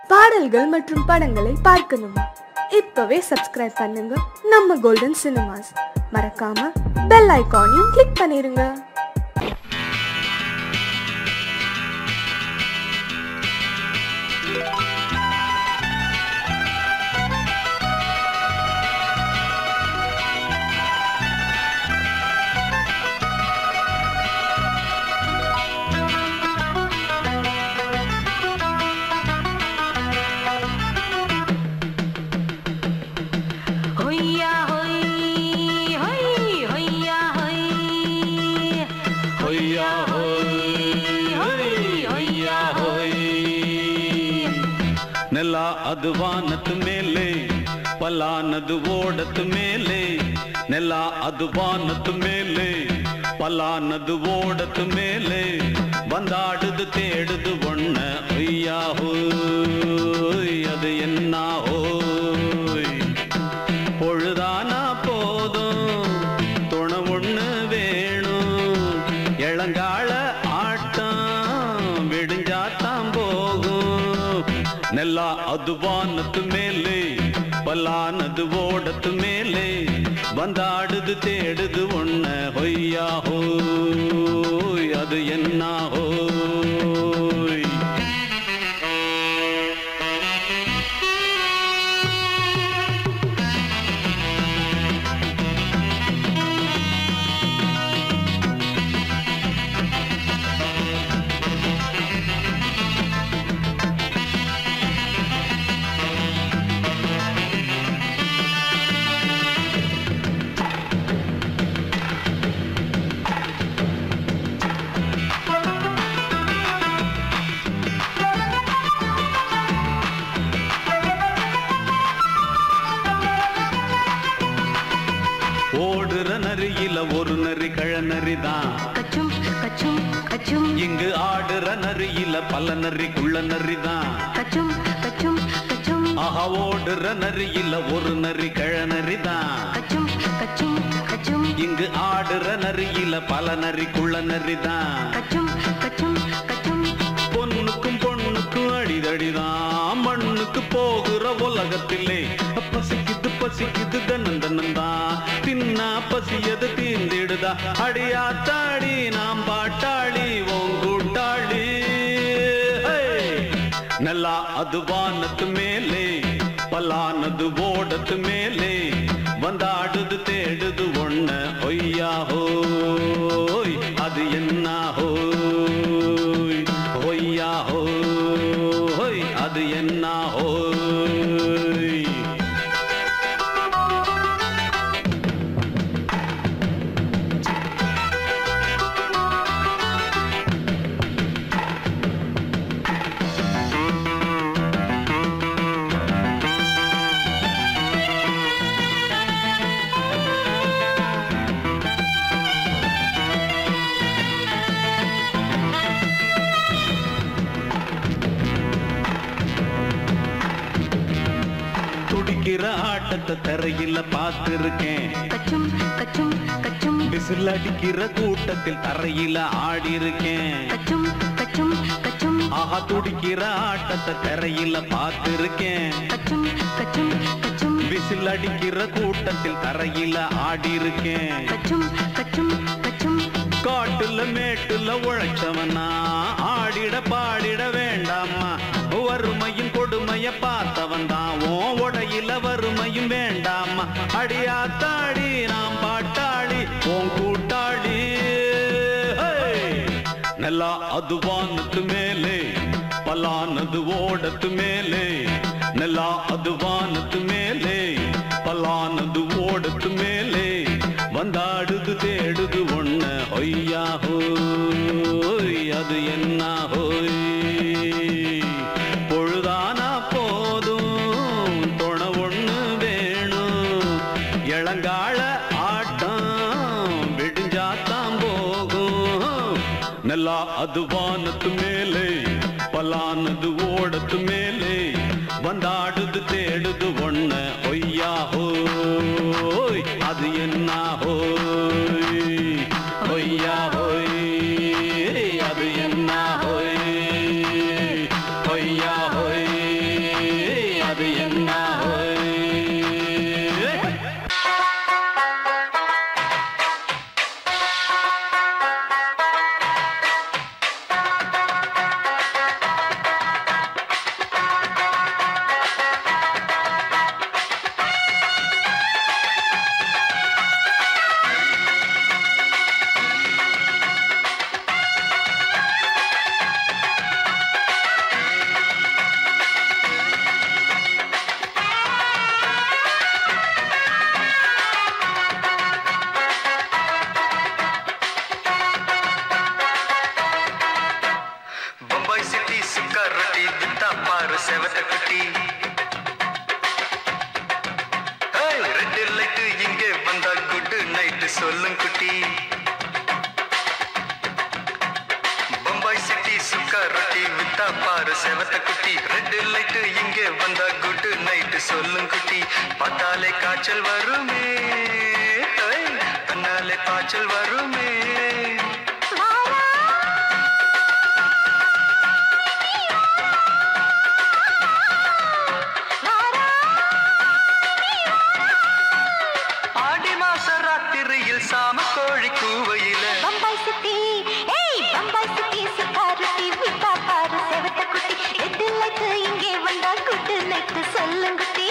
பாடல்கள் மற்றும் படங்களை பார்க்கணுமா இப்பவே சப்ஸ்கிரைப் பண்ணுங்க நம்ம கோல்டன் சினிமாஸ் மறக்காம பெல் ஐகானையும் கிளிக் பண்ணிருங்க ஹொய்யா ஹொய் ஹொய் ஹொய்யா ஹொய் ஹொய்யா ஹொய் ஹொய்யா ஹொய் ನೆಲ ಅದು ವಾನದ ಮೇಲೆ ಪಲಾನದು ಓಡದ ಮೇಲೆ ನೆಲ ಅದು ವಾನದ ಮೇಲೆ பலானது ஓடத்து மேலே வந்தாடுது தேடுது ஒண்ண ஐயா ஹோய் அது என்ன ஹோய் பொழுதானா போதும் துணை ஒண்ணு வேணும் இளங்கால ஆட்டம் விடிஞ்சாத்தான் போகும் நெல்லா அது வானத்து மேலே பலானது ஓடத்து மேலே வந்தாடுது தேடுது ஒண்ண ஹொய்யா ஹோய் அது என்ன ஹோய் ஓடுற நரியில ஒரு நரி கழநரி தான் கச்சும் கச்சும் கச்சும் இங்கு ஆடுற நரியில பல நரி குள்ள நரி தான் கச்சும் கச்சும் கச்சும் ஆஹா ஓடுற நரியில ஒரு நரி கழநரி தான் கச்சும் கச்சும் கச்சும் இங்கு ஆடுற நரியில பல நரி குள்ள நரி தான் கச்சும் கச்சும் கச்சும் பொண்ணுக்கும் பொண்ணுக்கும் அடிதடிதான் மண்ணுக்கு போகிற உலகத்திலே பசிக்குது பசிக்குது தன்னன் தன்னந்தான் தின்னா பசியது தீர்ந்திடுதா அடியாத்தாடி நாம் பாட்டாளி ஓங்கூட்டாளி நல்லா அது வானத்து மேலே பலானது ஓடத்து மேலே வந்தாடுது தேடுது ஒண்ண ஒய்யா ஹோய் அது என்ன ஹோய் ஒய்யா ஹோய் அது என்ன ஹோய் துடிக்கிற ஆட்டத்தை தரையில பார்த்திருக்கேன் கச்சும் கச்சும் கச்சும் விசில் அடிக்கிற கூட்டத்தில் தரையில ஆடி இருக்கேன் கச்சும் கச்சும் கச்சும் ஆஹா துடிக்கிற ஆட்டத்தை தரையில பார்த்திருக்கேன் கச்சும் கச்சும் கச்சும் விசில் அடிக்கிற கூட்டத்தில் தரையில ஆடி இருக்கேன் கச்சும் கச்சும் கச்சும் காட்டுல மேட்டுல உழைச்சவனா ஆடிட பாடிட வேண்டாமா வறுமையும் கொடுமைய பார்த்தவன் தான் ஓ உடையில வறுமையும் வேண்டாமா அடியாத்தாடி நாம் பாட்டாளி ஓன் கூட்டாளி ஹே! நல்லா அது வானத்து மேலே பலானது ஓடத்து மேலே நல்லா அது வானத்து மேலே பலானது ஓடத்து மேலே வந்தாடுது தேடுது ஒண்ண ஒய்யா ஹோய் அது என்ன ஹோய் பொழுதானா போதும் துணை ஒண்ணு வேணும் இளங்கால ஆட்டம் விடிஞ்சாத்தான் போகும் நல்லா அது வானத்து மேலே பலானது ஓடத்து மேலே வந்தாடுது தேடுது ஒண்ண ஒய்யா ஹோய் அது என்ன ஹோய் ஒய்யா ஹோய் அது என்ன ஹோய் ஒய்யா ஹோய் செவத்த குட்டி ஏய், ரெட் லைட் இங்கே வந்தா குட் நைட் சொல்லும் குட்டி பம்பாய் சிட்டி சுக்கா ரொட்டி வித்தா பாரு செவத்த குட்டி ரெட் லைட் இங்கே வந்தா குட் நைட் சொல்லும் குட்டி பார்த்தாலே காய்ச்சல் வருமே ஏய், கண்ணாலே காய்ச்சல் வருமே ஆடி மாச ராத்திரியில் சாம கோழி கூவையில பம்பாய் சிட்டி ஏய் பம்பாய் சிட்டி சிக்காருட்டி விட்டா பாரு செவத்த குட்டி எட்டு லைட்டு இங்கே வந்தா குட்டு நைட்டு சொல்லுங்குட்டி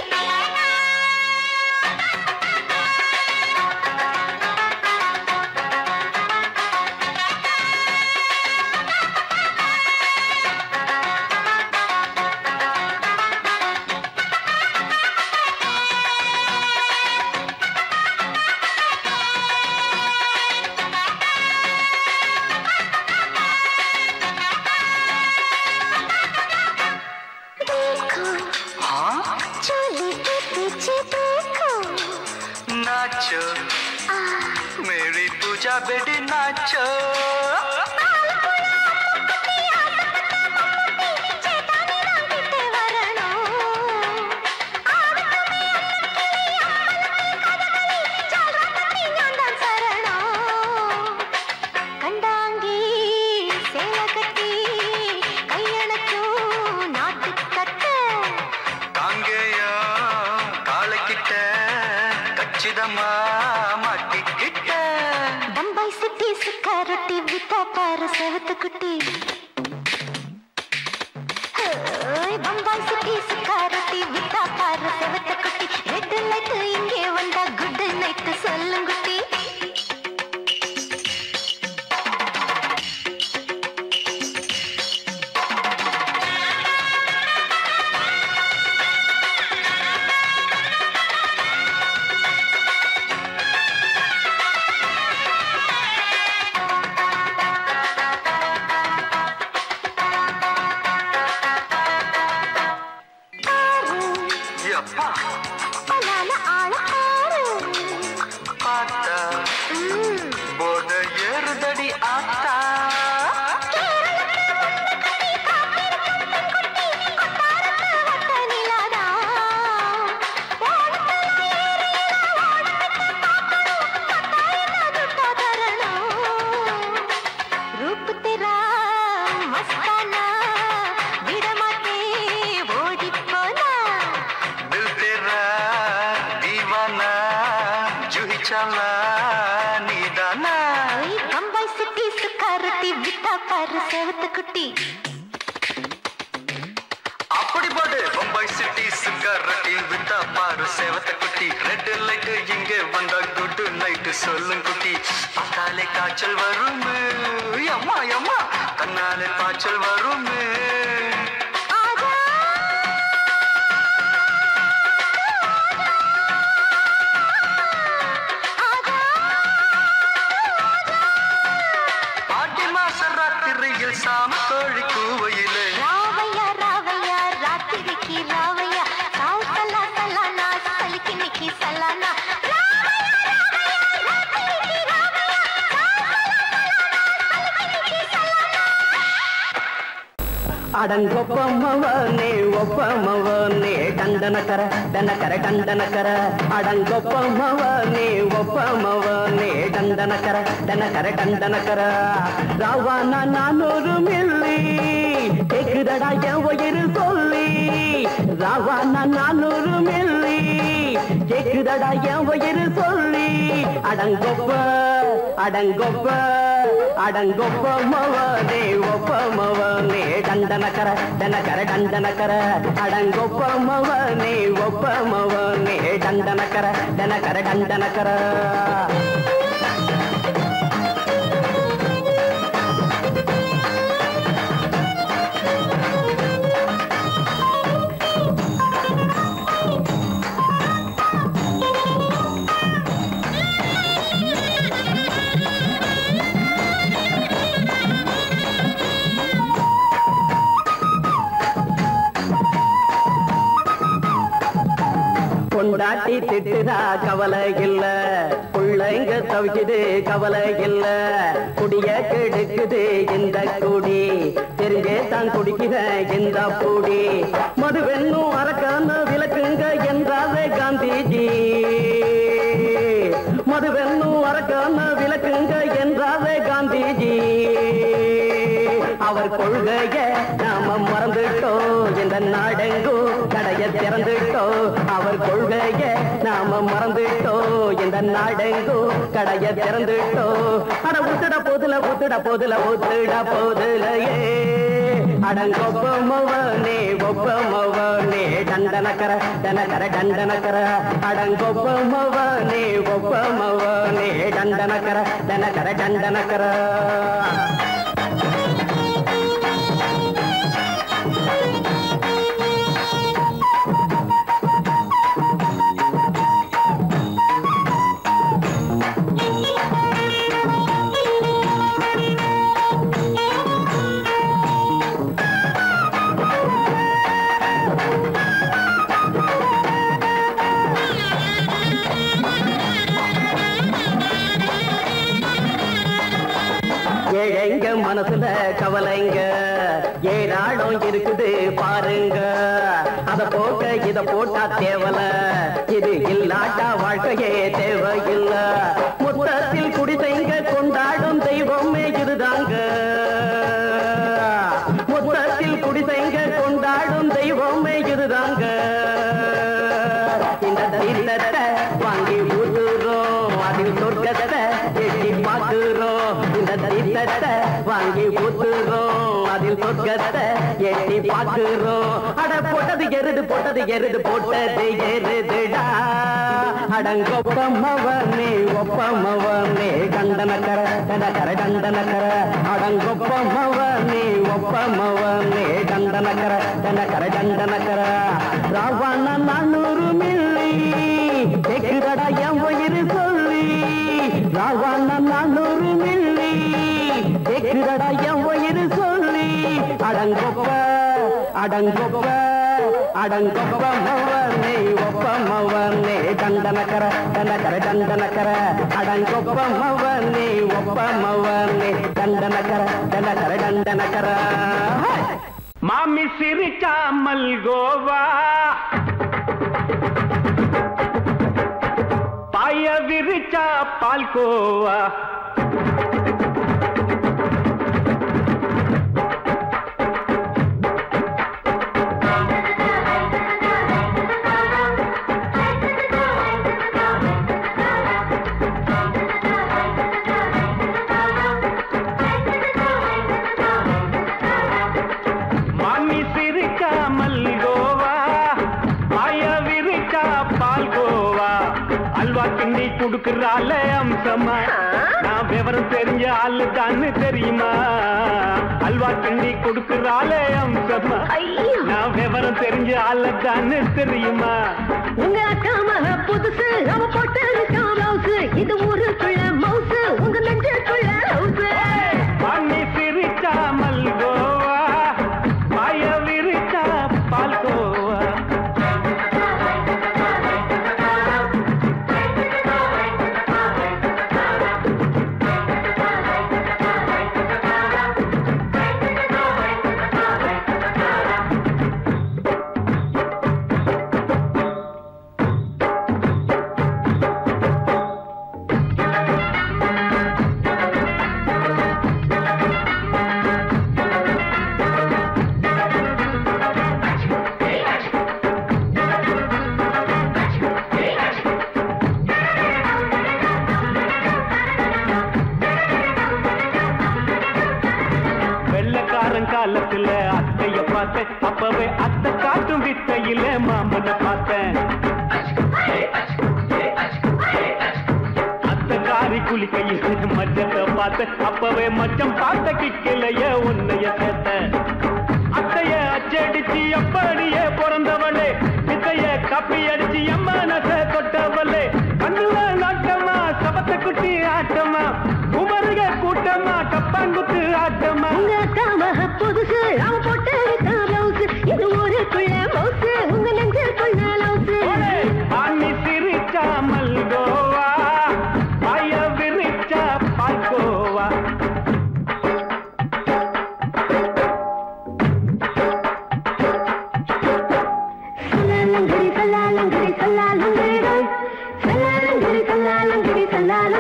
देखो हाँ चोली के पीछे देखो नाचो मेरी पूजा बेटी नाचो ചേട്ടാനെ വാങ്ങിട്ട് വരണോ ആവത്തുമേ അമ്മക്കിളി അമ്പലമേ കഥകളി ചാൽവട്ടത്തി ഞാൻ താൻ ശരണോ കണ്ടാങ്കി சேல கட்டி கையணக்கும் நாட்டுக்கட்டு காங்கேயா காலக்கிட்ட கச்சிதமா மாட்டிக்கிட்ட பம்பாய் சிட்டி சுக்கா ரொட்டி வித்தா பாரு செவத்து குட்டி ஹோய், பம்பாய் சிட்டி சுக்கா ரொட்டி வித்தா பாரு செவத்து குட்டி ரெட் லைட் இங்கே வந்தா குட் நைட் சொல்லுங்குட்டி எப்பா பலான ஆள ஆறு பார்த்தா ம், போத ஏறுதடி ஆத்தா வட்ட நிலாதா ஓடத்துல ஏறினா ஓடவிட்டு பார்க்கணும் கட்டாயமா துட்டா தரணும் रूप तेरा मस्ताना विडमाते ओडी पोना दिल तेरा दीवाना जूही चला नीदाना ओई बम्बई सिटी सुकारती बिता पर सेवत कुटी அப்படி போடு பம்பாய் சிட்டி சிக்கரட்டி வித்தா பாரு சேவத்த குட்டி ரெட் லைட் இங்கே வந்தா குட் நைட் சொல்லும் குட்டி பார்த்தாலே காய்ச்சல் வருமே அம்மா அம்மா கண்ணாலே காய்ச்சல் வருமே आजा आजा ஆடி மாச ராத்திரியில் சாம கோழி கூவையிலே రావయ్య రావయ్య రాత్రికి రావయ్య సావు సలా సలానా సలికి నికి సలానా రావయ్య రావయ్య రాత్రికి రావయ్య సావు సలా సలానా సలికి నికి సలానా ಅಡಂಗೊಪ್ಪಮ್ಮವನೇ ಒಪ್ಪಮ್ಮವನೇ ದಂಡನಕರ ದನಕರ ದಂಡನಕರ ಅಡಂಗೊಪ್ಪಮ್ಮವನೇ ಒಪ್ಪಮ್ಮವನೇ ದಂಡನಕರ ದನಕರ ದಂಡನಕರ ராவான நானூறு மில்லி கேக்குதடா என் உயிர் சொல்லி ராவான நானூறு மில்லி கேக்குதடா என் உயிர் சொல்லி அடங்கொப்ப அடங்கொப்ப அடங்கொப்ப மவனே ஒப்ப மவனே டண்டனக்கர டனக்கர டண்டனக்கர அடங்கொப்ப மவனே ஒப்ப மவனே டண்டனக்கர டனக்கர டண்டனக்கர பொண்டாட்டி திட்டுதா கவலை இல்ல பிள்ளைங்க தவிக்குது கவலை இல்ல குடிய கெடுக்குது இந்த குடி தெரிஞ்சே தான் குடிக்கிற இந்த பூடி மதுவென்னும் அரக்கான விளக்குங்க என்றாவே காந்திஜி மதுவென்னும் அரக்கான விளக்குங்க என்றாவே காந்திஜி அவர் கொள்கைய நாம மறந்துட்டோம் இந்த நாடெங்கோ கடைய திறந்துட்டோம் அவர் கொள்கைய நாம மறந்துட்டோம் இந்த நாடெங்கோ கடைய திறந்துட்டோம் அட ஊத்துட போதுல ஊத்துட போதுல ஊத்துட போதுலையே அடங்கொப்பமவனே ஒப்பமவனே டண்டனக்கர டனக்கர டண்டனக்கர அடங்கொப்பமவனே ஒப்பமவனே டண்டனக்கர டனக்கர டண்டனக்கர ஏழைங்க மனசுல கவலைங்க ஏராளம் இருக்குது பாருங்க அத போக்க இத போட்டா தேவல இது இல்லாட்டா வாழ்க்கையே தேவையில்ல மொத்தத்தில் குடிசைங்க கொண்டாடும் தெய்வமே இதுதாங்க மொத்தத்தில் குடிசைங்க கொண்டாடும் தெய்வமே இதுதாங்க இந்த தீர்த்தத்தை வாங்கி ஊத்துறோம் அதில் சொர்க்கத்தை எட்டி பார்க்கிறோம் இந்த தீர்த்தத்தை வாங்கி ஊத்துறோம் அதில் சொர்க்கத்தை எட்டி பார்க்கிறோம் அட போட்டது எருது போட்டது எருது போட்டது எருதுடா அடங்கொப்பமவனே ஒப்பமவனே கண்டனக்கர கண்டனக்கர கண்டனக்கர அடங்கொப்பமவனே ஒப்பமவனே கண்டனக்கர கண்டனக்கர கண்டனக்கர ராவண நானூறு மில்லி கேக்குதடா என் உயிர் சொல்லி ராவண நானூறு மில்லி கேக்குதடா என் உயிர் சொல்லி அடங்கொப்ப அடங்கொப்ப அடங்கொப்ப மவனே ஒப்ப மவனே தண்டனக்கர தண்டக்கர தண்டனக்கர அடங்கொப்ப மவனே ஒப்ப மவனே தண்டனக்கர தண்டக்கர தண்டனக்கர மாமி சிரிக்காமல் கோவா பாய விரிச்சா பால்கோவா மாமி சிரிக்காமல் கோவா பாய விரிச்சா பால்கோவா அல்வா கிண்டி குடுக்கறால அம்சமா நான் விவரம் தெரிஞ்ச ஆளு தான்னு தெரியுமா அல்வா கிண்டி குடுக்கறால அம்சமா நான் விவரம் தெரிஞ்ச ஆளு தான்னு தெரியுமா உங்க அக்கா மக புதுசு அவ போட்டு பிளவுஸ் இது ஊருக்குள்ள மவுசு உங்க நெஞ்சுக்குள்ள ஹவுஸ் மாமி சிரிக்காமல் கோவா பாய விரிச்சா பால்கோவா வெள்ளக்காரன் காலத்துல அத்தைய பார்த்தேன் அப்பவே அத்தை காட்டும் வித்தையில மாமனை பார்த்தேன் அத்தை காரி குளிக்கையில் மச்சத்தை பார்த்தேன் அப்பவே மச்சம் பார்த்த கிக்கலைய உன்னைய சேர்த்தேன் அத்தைய அச்சடிச்சு அப்படியே பிறந்தவளே வித்தைய கப்பி அடிச்சு எம்மனச தொட்டவளே கண்ணுல நாட்டமா சபத்த குட்டி ஆட்டமா குமருக கூட்டமா கப்பாங்குத்து ஆட்டமா உங்க அக்கா மக புதுசு அவ போட்டு பிளவுஸ் இது ஊருக்குள்ள மவுசு உங்க நெஞ்சுக்குள்ள ஓடே, லவுஸ் ஆணி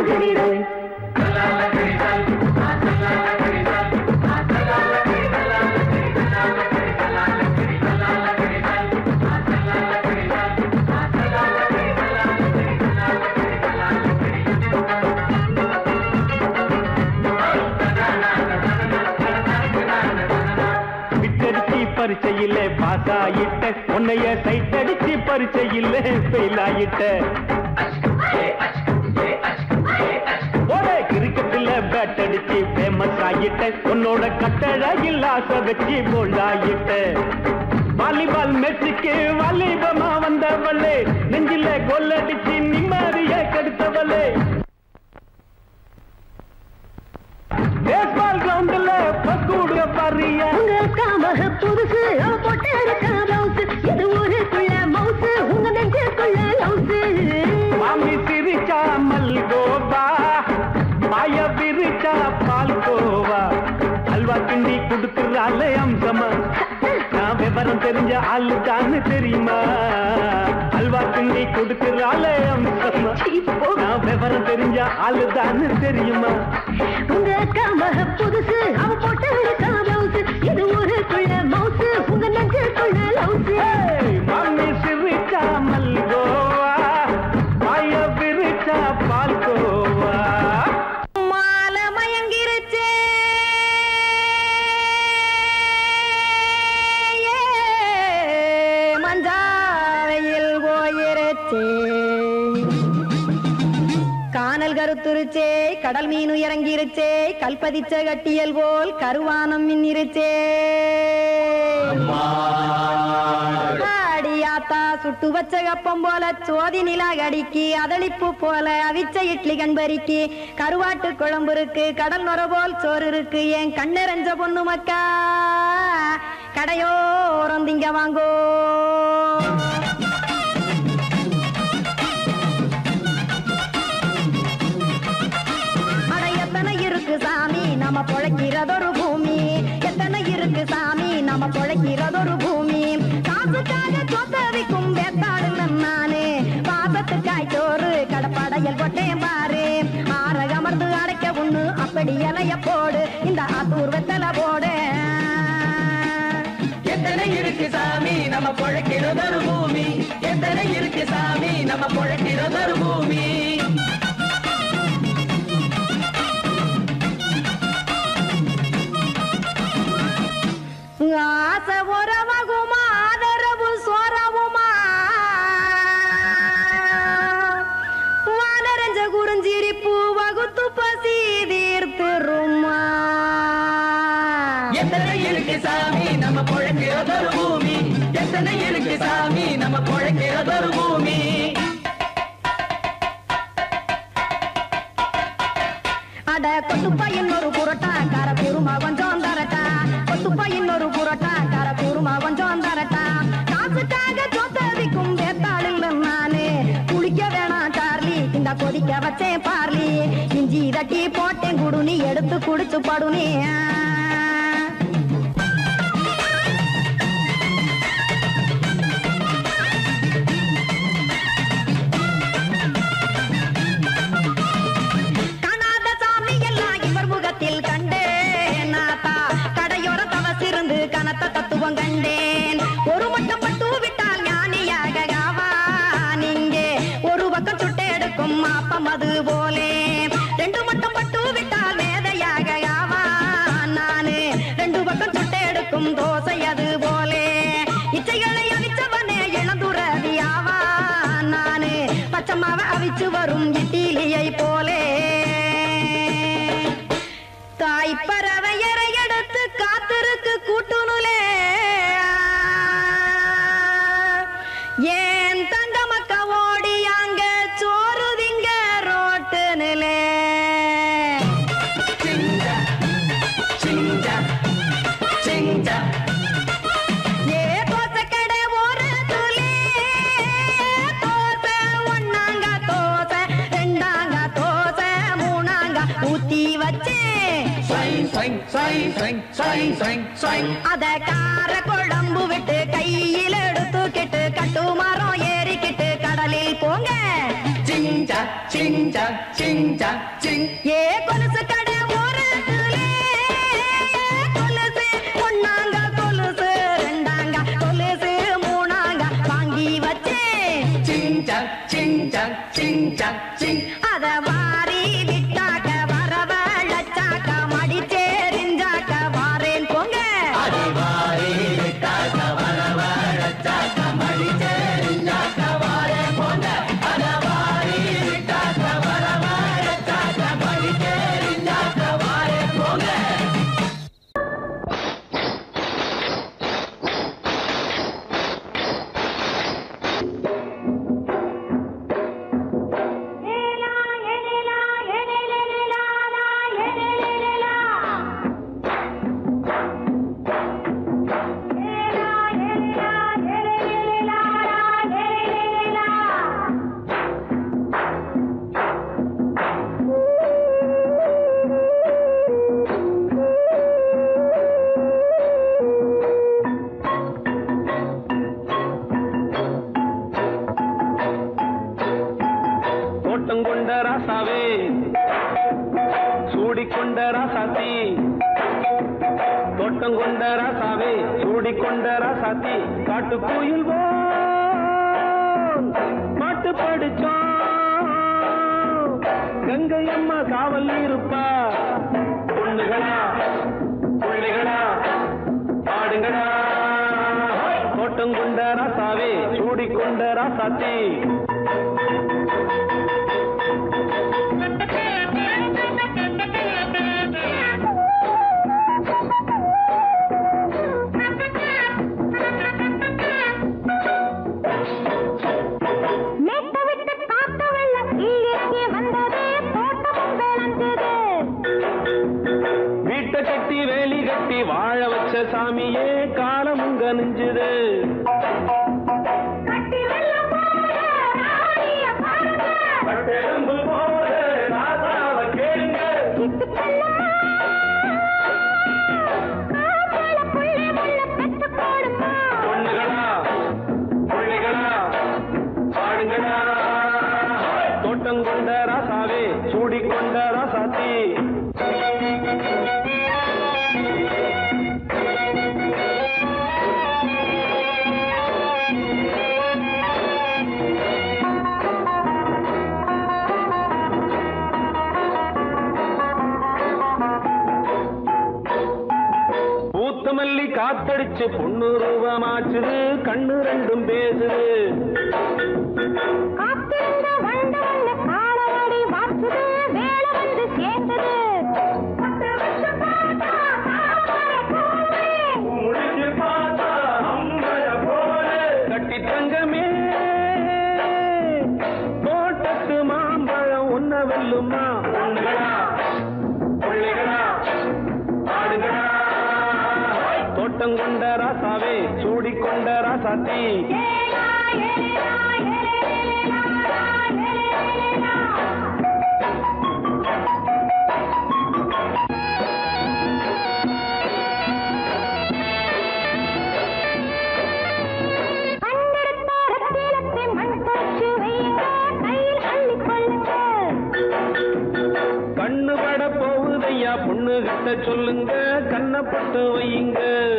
கிரிரை விட்டடிச்சு பரிச்சையில பாஸ் ஆயிட்ட உன்னைய சைட் அடிச்சு பரிச்சையில ஃபெயில் ஆயிட்ட ஒரே கிரிக்கெட்ல பேட் அடிச்சு ஃபேமஸ் ஆயிட்ட உன்னோட கட்டழகில் ஆசை வச்சு போல்ட் ஆயிட்ட வாலிபால் மேட்சுக்கு வாலிபமா வந்தவளே நெஞ்சில கோல் அடிச்சு நிம்மதிய கெடுத்தவளே பேஸ்பால் கிரவுண்ட்ல பக்கூடுற பாரியா உங்க காமக புதுசு அவ போட்டு இருக்க blouse. இது ஊருக்குள்ள மவுசு உங்க நெஞ்சுக்குள்ள லவுசு மாமி சிரிச்சா மல்கோவா மாய விரிச்சா பால்கோவா அல்வா கிண்டி கொடுக்குறாள் அம்சமா நான் விவரம் தெரிஞ்ச ஆளு தான்னு தெரியுமா அல்வா கிண்டி கொடுக்குறாள் அம்சமா நான் விவரம் தெரிஞ்ச ஆளு தான்னு தெரியுமா உங்க காமக புதுசு அவ போட்டு இருக்க blouse. இது ஊருக்குள்ள மவுசு உங்க நெஞ்சுக்குள்ள லவுசு ஏய், மாமி சிரிச்சா மல்கோவா மாய விரிச்சா பால்கோவா மாலை மயங்கிருச்சே மஞ்சாவையில் போயிருச்சே கானல் கருத்துருச்சே கடல் மீன் இறங்கிருச்சே கல்பதிச்ச கட்டியல் போல் கருவானம் மின்னிருச்சே ஆடியாத்தா சுட்டு வச்ச கப்பம் போல சோதி நிலா கடிக்கு அதளிப்பு போல அவிச்ச இட்லி கண்பறிக்கு கருவாட்டு குழம்பு இருக்கு கடல் நுர போல் சோறு இருக்கு என் கண்ணெரஞ்ச பொண்ணு மக்கா கடையோரம் திங்க வாங்கோ அட எத்தனை இருக்கு சாமி நம்ம பொழைக்கிறதொரு பூமி எத்தனை இருக்கு சாமி நம்ம பொழைக்கிறதொரு பூமி காசுக்காக சொத்தவிக்கும் வேத்தாடுல நானே பாசத்துக்காய் சோறு கடப்படையல் கொட்டேன் பாரு ஆற அமர்ந்து அடைக்க ஒண்ணு அப்படி இலைய போடு இந்த ஆத்தூர் வெத்தலை போடு எத்தனை இருக்கு சாமி நம்ம பொழைக்கிறதொரு பூமி எத்தனை இருக்கு சாமி நம்ம பொழைக்கிறதொரு பூமி ஆசை உறவகுமா ஆதரவு சோறவுமா வானரஞ்ச குறிஞ்சிரிப்பு வகுத்து பசி தீர்த்துருமா எத்தனை இருக்கு சாமி நம்ம பொழைக்கிறதொரு பூமி எத்தனை இருக்கு சாமி நம்ம பொழைக்கிறதொரு பூமி அட கொத்துப்பா இன்னொரு புரோட்டா கார குருமா கொஞ்சம் தரட்டா கொத்துப்பா இன்னொரு புரோட்டா கார குருமா கொஞ்சம் தரட்டா காசுக்காக சொத்ததிக்கும் வேத்தாளில் நானு குளிக்க வேணாம் சார்லி இந்த கொதிக்க வச்சேன் பார்லி இஞ்சி தட்டி போட்டேன் குடுனி எடுத்து குடிச்சு படுனி காணாத சாமி எல்லாம் இவர் முகத்தில் கண்டேன் நாத்தா கடையோர தவசிருந்து கனத்த தத்துவம் கண்டேன் ஒரு மட்டம் பட்டு விட்டால் ஞானியாக ஆவான் இங்கே ஒரு பக்கம் சுட்டு எடுக்கும் மாப்பம் அது போலே ரெண்டு மட்டம் பட்டு விட்டால் மேதையாக ஆவான் நானு ரெண்டு பக்கம் சுட்டு எடுக்கும் தோசை அது போலே இச்சைகளை அவிச்சவனே இளந்துறவி ஆவான் நானு பச்சமாவ அவிச்சு வரும் இட்டிலியை போலே தாய் பறவையரை எடுத்து காத்திருக்கு கூட்டுனுலே ஏன் தங்க மக்க ஓடி அங்க சோறு திங்க ரோட்டு நிலே சிங்கா சிங்கா சிங்கா ஏ தோசை கடை ஒரு துளி தோசை ஒன்னாங்க தோசை ரெண்டாங்க தோசை மூணாங்க ஊத்தி வச்சேன் சைன் சைன் சைன் சைன் சைன் சைன் சைன் அத கார குழம்பு விட்டு கையில் எடுத்துக்கிட்டு கட்டு மரம் ஏறிக்கிட்டு கடலில் போங்க சிங்கா சிங்கா சிங்கா சிங் சங் சிங் ஏ கொலுசு கடை ஓரத்திலே கொலுசு ஒண்ணாங்க கொலுசு ரெண்டாங்க கொலுசு மூணாங்க வாங்கி வச்சேன் சிங் சங் சிங் சங் சிங் சங் சிங் அத வாரி விட்டாக்க வரவழைச்சாக்க மடிச்சேரிஞ்சாக்க வாரேன் போங்க அடிவாரி விட்டாக்க வரவழைச்சாக்க மடிச்சேரிஞ்சாக்க வாரே போங்க அடவாரி விட்டாக்க வரவழைச்சாக்க மடிச்சேரிஞ்சாக்க வாரே போங்க தோட்டம் கொண்ட ராசாவே சூடிக்கொண்ட ராசாத்தி தோட்டம் கொண்ட ராசாவே சூடிக்கொண்ட ராசாத்தி காட்டு கோயில் பாட்டு படிச்சோம் கங்கை அம்மா காவல் இருப்பா பொண்ணுகளா பிள்ளைகளா பாடுங்களா தோட்டம் கொண்ட ராசாவே சூடிக்கொண்ட ராசாத்தி மேட்ட விட்டு காத்த வெள்ளம் இங்கே வந்தது தோட்டமும் விளைஞ்சது வீட்டை கட்டி வேலி கட்டி வாழ வச்ச சாமியே காலமுங்க நெஞ்சுது கட்டி வெள்ளம் போல ராணிய பாருங்க பட்டெலும்பு போல ராசாவ கேளுங்க சித்து செல்லம்மா காப்பாள புள்ளை முள்ள பெத்து போடுமா பொண்ணுகளா பிள்ளைகளா பாடுங்களா தோட்டம் கொண்ட ராசாவே சூடிக்கொண்ட ராசாத்தி பூத்த மல்லி காத்தடிச்சு பொண்ணு ரூபமாச்சுது கண்ணு ரெண்டும் பேசுது காத்திருந்த வண்டு வந்து காலவாடி வாச்சுது வேலை வந்து சேர்ந்தது பத்து வருஷம் பார்த்தா தாமரை பூவே. முடிஞ்சு பார்த்தா அம்பல போல கட்டி தங்கமே தோட்டத்து மாம்பழம் உன்ன வெல்லுமா பொண்ணுகளா பிள்ளைகளா ஆடுகளா தோட்டம் கொண்ட ராசாவே சூடிக்கொண்ட ராசாத்தி ஏலா, ஏலா, ஏலேலேலா, ஏலேலேலா. கண்டெடுத்த ரத்தினத்தை மண் போச்சு வையுங்க, கையில் அள்ளிக் கொள்ளுங்க. கண்ணு பட போகுதையா பொண்ணு கிட்ட சொல்லுங்க கண்ணப்பட்டு வையுங்க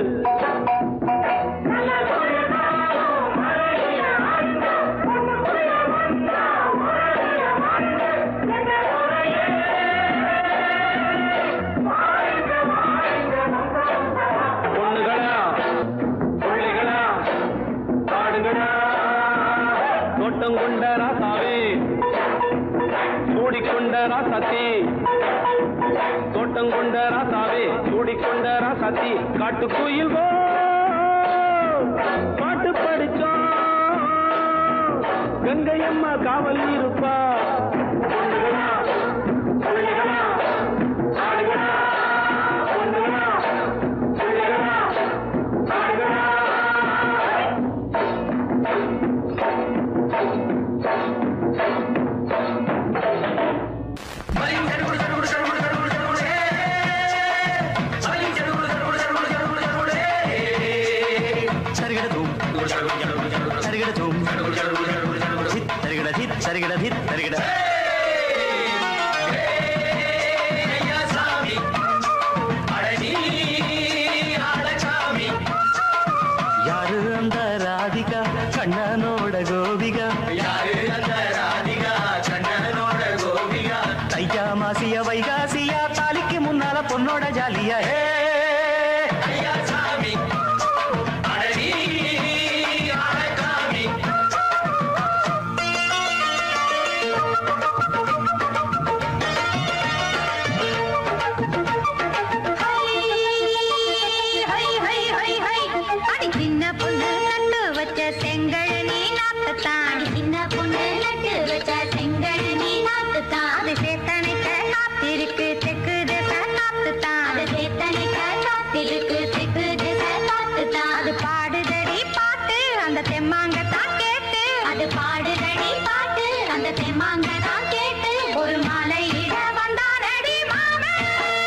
பொண்ணுகளா பிள்ளைகளா பாடுங்களா தோட்டம் கொண்ட ராசாவே சூடிக்கொண்ட ராசாத்தி தோட்டம் கொண்ட ராசாவே சூடிக்கொண்ட ராசாத்தி காட்டு கோயில் பாட்டு படிச்சோம் கங்கை அம்மா காவல் இருப்பா பொண்ணுகளா, பிள்ளைகளா, ஆடுகளா, பொண்ணுகளா, பிள்ளைகளா, ஆடுகளா. சரிகட தூம் சரிகட தீத் சரிகட தீத் சரிகட ராதிகா கண்ணனோட கோபிகா யாரு அந்த ராதிகா கண்ணனோட கோபிகா தையா மாசிய வைகாசியா தாலிக்கு முன்னால பொண்ணோட ஜாலியா ஹே ஐயா சாமி அடடி அழகாமி அடி சின்ன பொண்ணு நட்டு வச்ச செங்கழனி நாத்துத்தான் சின்ன பொண்ணு நட்டு வச்ச செங்கழனி நாத்துத்தான் அது சேத்தனைக்க காத்திருக்கு தெக்கு திச காத்துத்தான் அது சேத்தனைக்க காத்திருக்கு தெக்கு திச காத்துத்தான் அது பாடுதடி பாட்டு அந்த தெம்மாங்க தான் கேட்டு அது பாடுதடி பாட்டு அந்த தெம்மாங்க தான் கேட்டு ஒரு மாலை இட வந்தானடி மாமன்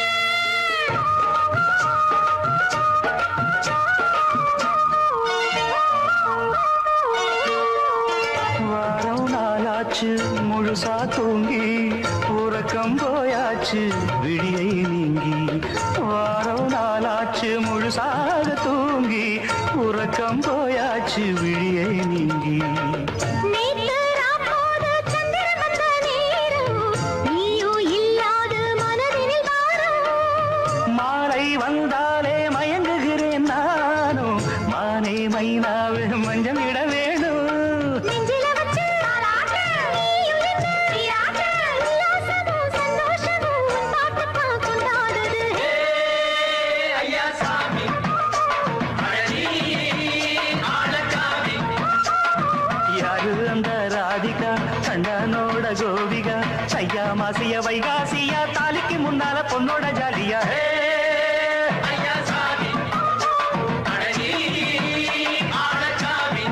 வாரம் நாளாச்சு முழுசா தூங்கி உறக்கம் போயாச்சு விடியை நீங்கி வாரம் நாளாச்சு முழுசாக தூங்கி உறக்கம் போயாச்சு விடியை நீங்கி நேத்து ராப்போது சந்திரன் வந்த நேரம், நீயும் இல்லாத மனதினில் வாரம். மாலை வந்தாலே மயங்குகிறேன் நானும் மானே மைனாவே மஞ்சம் இட வேணும் நெஞ்சில வச்சு தாலாட்டு, நீயும் நின்று நீராட்டு. உல்லாசமும் சந்தோஷமும் உன் பாட்டுத்தான் கொண்டாடுது. ஐயா சாமி அடடி அழகாமி யாரு அந்த ராதிகா கண்டனோட கோபிகா சையா மாசிய வைகாசியா தாலிக்கு முன்னால பொண்ணோட ஜாலியா ஹே ஐயா சாமி அடடி அழகாமி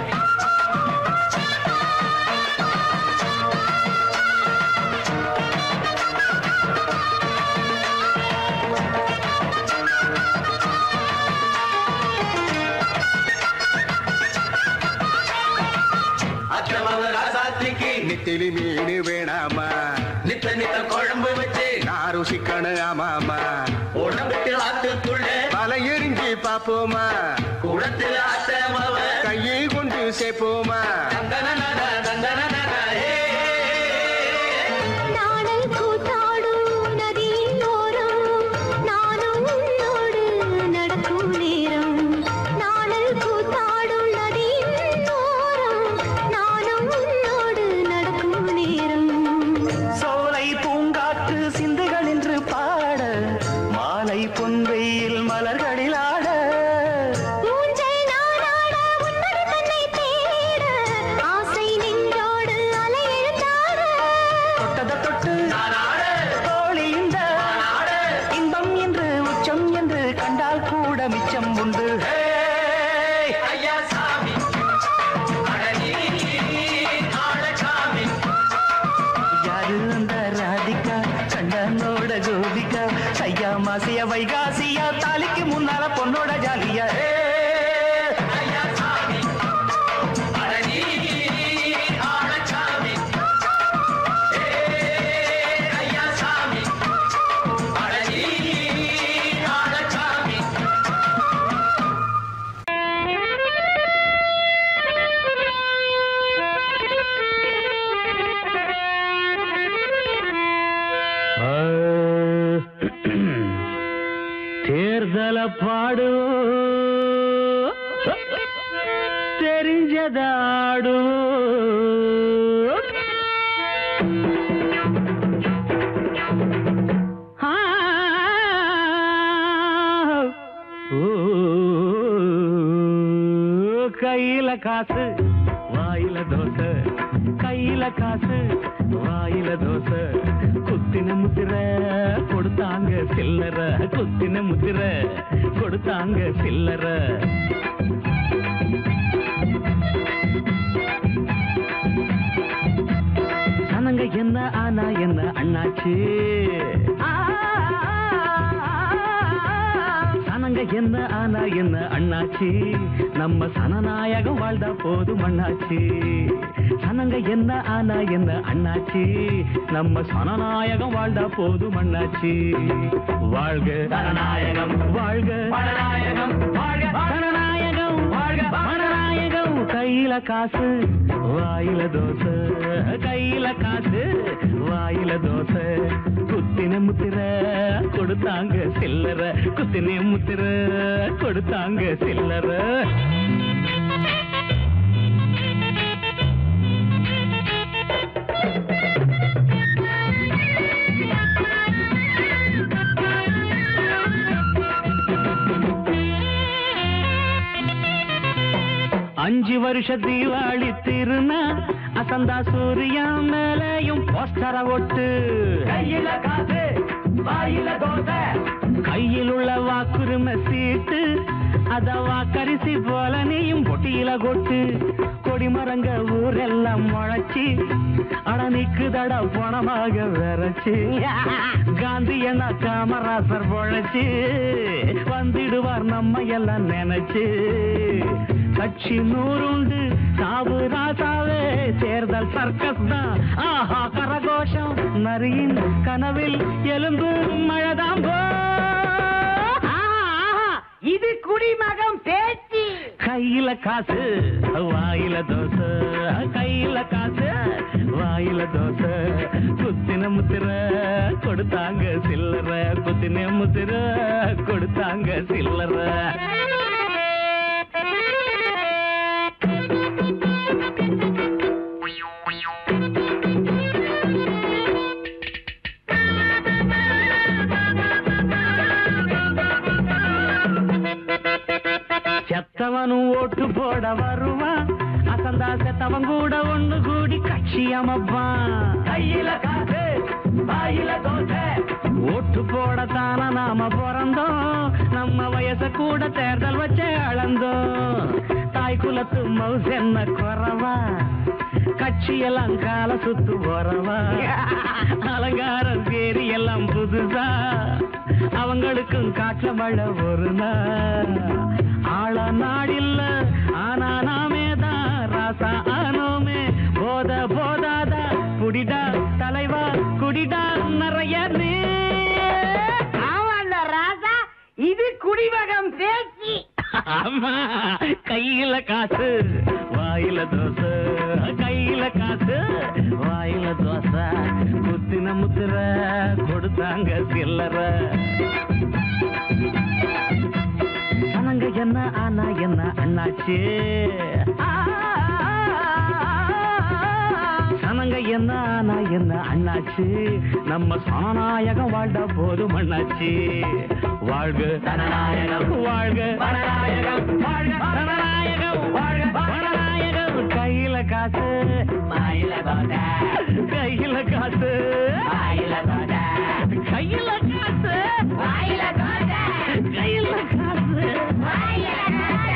அத்தமவ ராசாத்திக்கு நெத்திலி மீன் வேணாமா நித்த நித்த குழம்பு வச்சு நான் ருசிக்கணும் ஆமாமா உடம்புக்கு ஆத்துக்குள்ள பல எரிஞ்சு பாப்போமா குடத்தில் அத்தமவ கையை கொண்டு சேர்ப்போமா தந்தனனன தந்தனனன ஏ நாணல் கூத்தாடும் நதியின் ஓரம், நானும் உன்னோடு நடக்கும் நேரம். நாணல் கூத்தாடும் நதியின் ஓரம், நானும் உன்னோடு நடக்கும் நேரம் சோலை பூங்காற்று சிந்துகள் என்று பாட மாலை பொன்வெயில் மலர்களில் ஆட ஊஞ்சல் நானாட உன்னடி தன்னை தேட ஆசை நெஞ்சோடு அலை எழுந்தாட தொட்டத தொட்டு நானாட தோழி இந்த நானாட இன்பம் என்று உச்சம் என்று கண்டால் கூட மிச்சம் உண்டு ஹே ஐயா சாமி அடடி அழகாமி யாரு அந்த ராதிகா கண்டனோட கோபிகா சையா மாசிய வைகாசியா தாலிக்கு முன்னால பொண்ணோட ஜாலியா ஹே ஐயா சாமி அடடி அழகாமி ஏ ஐயா சாமி அடடி அழகாமி தேர்தல பாடு தெரிஞ்சதாடு கையில காசு வாயில தோசை கையில காசு வாயில தோசை குத்தின முத்திர கொடுத்தாங்க சில்லற குத்தின முத்திர கொடுத்தாங்க சில்லற சனங்க என்ன ஆனா என்ன அண்ணாச்சு சனங்க என்ன ஆனா என்ன அண்ணாச்சி நம்ம சனநாயகம் வாழ்ந்தா போதும் அண்ணாச்சி சனங்க என்ன ஆனா என்ன அண்ணாச்சி நம்ம சனநாயகம் வாழ்ந்தா போதும் அண்ணாச்சி வாழ்க ஜனநாயகம் வாழ்க பணநாயகம் வாழ்க ஜனநாயகம் வாழ்க மனநாயகம் கையில காசு வாயில தோசை கையில காசு வாயில தோசை குத்தின முத்திர கொடுத்தாங்க சில்லற குத்தின முத்திர கொடுத்தாங்க சில்லற அஞ்சு வருஷ தீபாவளி திருநா அசந்தா சூரியா மேலையும் போஸ்டர ஒட்டு கையில காசு வாயில தோசை கையில் உள்ள வாக்குரிமை சீட்டு அத வாக்கரிசி போல நீயும் பொட்டியில கொட்டு கொடிமரங்க ஊரெல்லாம் முளைச்சி அட நிக்குதட பணமாக விரைச்சு காந்தி என்ன காமராசர் பொழைச்சு வந்துடுவார் நம்ம எல்லாம் நினைச்சு கட்சி நூறுண்டு சாவு ராசாவே தேர்தல் சர்க்கஸ் தான் ஆஹா கரகோஷம் நரியின் கனவில் எலும்பு மழைதான் போ இது குடிமகம் பேச்சு கையில காசு வாயில தோசை கையில காசு வாயில தோசை குத்தின முத்திர கொடுத்தாங்க சில்லற குத்தின முத்திர கொடுத்தாங்க சில்லற செத்தவனும் ஓட்டு போட வருவான் அசந்தா செத்தவன் கூட ஒண்ணு கூடி கட்சி அமைப்பான் கையில காசு வாயில தோசை ஓட்டு போடத்தான நாம பிறந்தோம் நம்ம வயச கூட தேர்தல் வச்சே அளந்தோம் தாய் குலத்து மவுஸ் என்ன குறவா கட்சியெல்லாம் கால சுத்து போறவா அலங்காரம் சேரி எல்லாம் புதுசா அவங்களுக்கும் காற்ற மழை ஒரு நாள் ஆள நாடில்ல ஆனா நாமே தான் ராசா ஆனோமே போத போதாதா குடிடா தலைவா குடிடா நிறைய நீ ஆமாண்ட ராஜா இது குடிமகம் பேச்சு ஆமா கையில காசு வாயில தோசை கையில காசு வாயில தோசை குத்தின முத்திர கொடுத்தாங்க சில்லற சனங்க என்ன ஆனா என்ன அண்ணாச்சு சனங்க என்ன ஆனா என்ன அண்ணாச்சு நம்ம சனநாயகம் வாழ்ந்த போதும் அண்ணாச்சு வாழ்க சனநாயகம் வாழ்க வனநாயகம் வாழ்க சனநாயகம் வாழ்க வனநாயகம் கையில காசு வாயில தோசை கையில காசு வாயில தோசை கையில காசு வாயில தோசை கையில காசு வாயில தோசை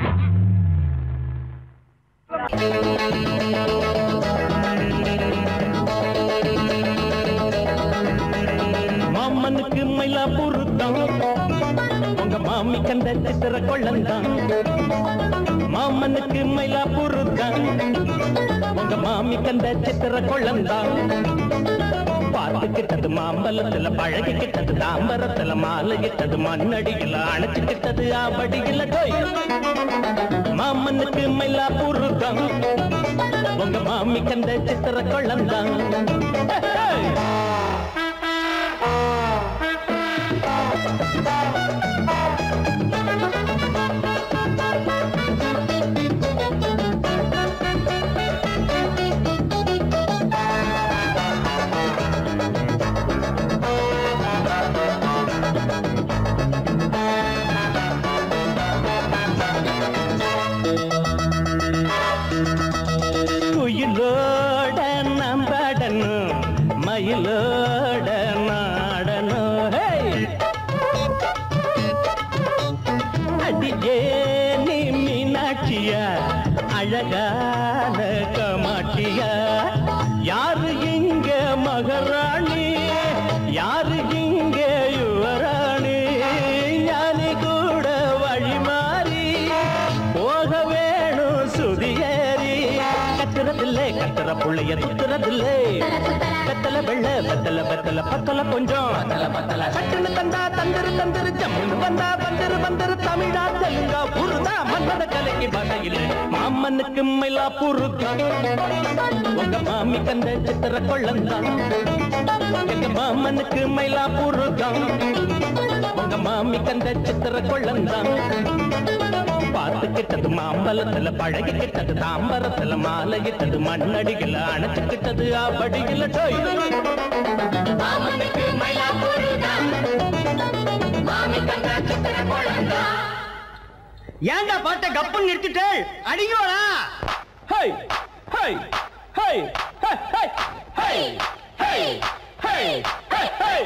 மாமனுக்கு மயிலாப்பூர் தான் உங்க மாமி கண்ட சித்திர கொள்ளந்தான் மாமனுக்கு மயிலாப்பூர் தான் உங்க மாமி கண்ட சித்திர கொள்ளந்தான் பார்த்துக்கிட்டது மாம்பழத்துல பழகிக்கிட்டது தாம்பரத்துல மாலையிட்டது மண்ணடியில் அணைச்சுக்கிட்டது ஆபடியில் கோய் மாமனுக்கு மயிலாப்பூர் தான் உங்க மாமி கண்ட சித்திர கொள்ளந்தான் குயிலோட நம்படணும் மயிலோட நாடணும் ஹே! அடியே நீ மீனாட்சியா அழகான கமாட்சியா யாரு இங்க மகராணி யாரு இங்க யுவராணி ஞானி கூட வழி மாறி போக வேணும் சுதியேறி கத்துறதில்லை கத்துற புள்ளைய துத்துறதில்லை தல குத்தல வெத்தல வெள்ள வெத்தல வெத்தல பத்தல கொஞ்சம் பத்தல பத்தல சட்டுன்னு தந்தா தந்திரு தந்திரு ஜம்முன்னு வந்தா வந்திரு வந்திரு தமிழா தெலுங்கா புருதா மன்னத கலைக்கு பாஷையில் மாமனுக்கு மயிலா புருக்கா உங்க மாமி கந்த சித்திர கொள்ளந்தா எங்க மாமனுக்கு மயிலா புருக்கா உங்க மாமி கந்த சித்திர கொள்ளந்தா பார்த்துக்கிட்டது மாம்பழத்துல பழகிக்கிட்டது தாம்பரத்துல மாலையிட்டது மண்ணடிகள அணைச்சுக்கிட்டது ஆபடிகள டோய் ஏன்டா பாட்ட கப்புன்னு நிறுத்திட்டு அடிங்கோடா ஹை ஹை ஹை ஹை ஹை ஹை ஹை ஹை ஹை ஹை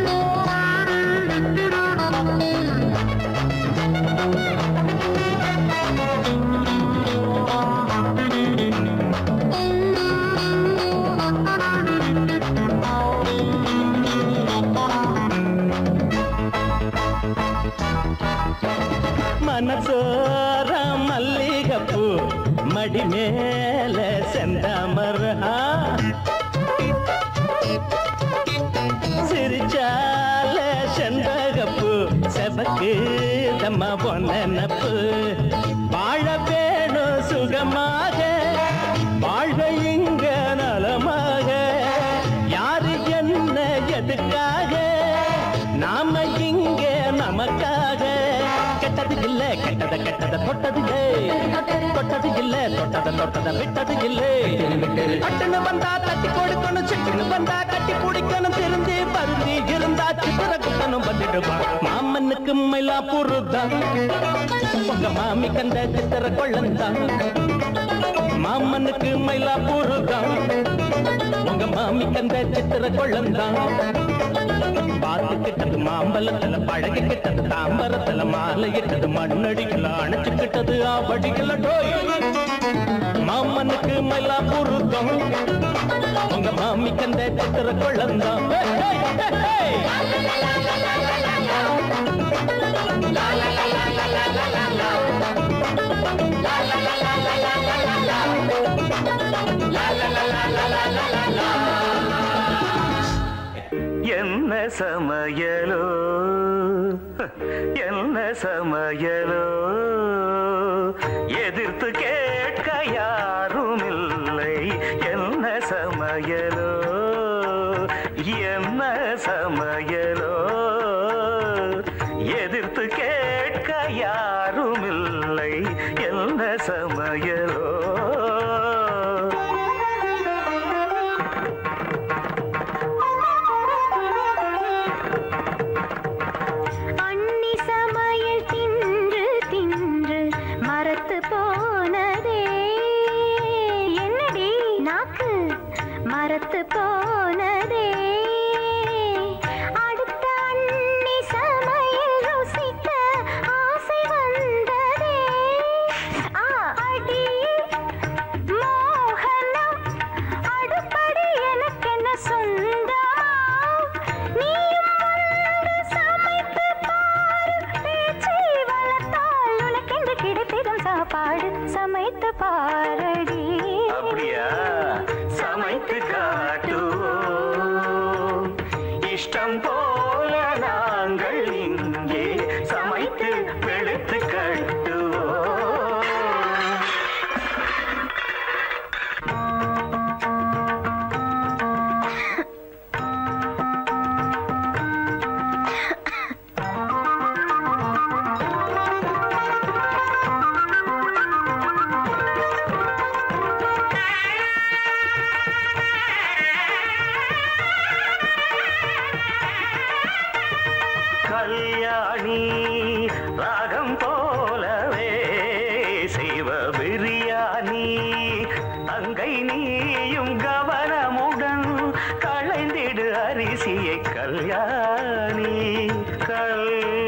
மனசோர மல்லிகப்பூ மடி மேல செந்தாமரா சிரிச்சால செண்பகப்பூ செபக்கு தம்மா பொன்னப்பு வாழ வேணும் சுகமாக வாழ்க இங்க நலமாக யாரு என்ன எதுக்காக நாம இங்க நமக்காக கெட்டது இல்ல கெட்டத கெட்டத தொட்டது இல்ல தொட்டது இல்ல தொட்டத தொட்டத விட்டது இல்ல கட்டுன்னு வந்தா தட்டி கொடுக்கணும் சிட்டுன்னு வந்தா கட்டி பிடிக்கணும் திருந்தி பருந்தி இருந்தா சித்திர குட்டனும் வந்துடுவா மாமனுக்கு மயிலா புருதான் உங்க மாமி கந்த சித்திர கொள்ளந்தான் மாமனுக்கு மயிலா புருதான் உங்க மாமி கந்த சித்திர கொள்ளந்தான் பார்த்துக்கிட்டது மாம்பழத்துல பழகிக்கிட்டது தாம்பரத்துல மாலையிட்டது மண்ணடிக்கல அணைச்சுக்கிட்டது ஆபடிக்கல டோய் மாமனுக்கு மயிலா புருத்தம் உங்க மாமி கந்த சித்திர கொள்ளந்தான் ஹே, ஹே, ஹே, ஹே. என்ன சமையலோ என்ன சமையலோ எதிர்த்து கேட்க யாரும் இல்லை என்ன சமையலோ என்ன சமையலோ எதிர்த்து கேட்க யாரும் இல்லை என்ன சமையலோ அன்னி சமையல் தின்று தின்று மரத்து போனதே என்னடி நாக்கு மரத்து போனதே அடுத்த அன்னி சமையல் ருசிக்க ஆசை வந்ததே ஆ, அடி மோகனம் அடுப்படி எனக்கென்ன சொந்தமா நீயும் வந்து சமைத்து பாரு பேச்சை வளர்த்தால் உனக்கென்று கிடைத்திடும் சாப்பாடு சமைத்து பாரடி அப்படியா சமைத்து காட்டுவோம் இஷ்டம் போல நாங்கள் இங்கே சமைத்து வெளுத்து கட்டுவோம் கல்யாணி ராகம் போலவே செய்வ பிரியாணி அங்கை நீயும் கவனமுடன் களைந்திடு அரிசியை கல்யாணி கல்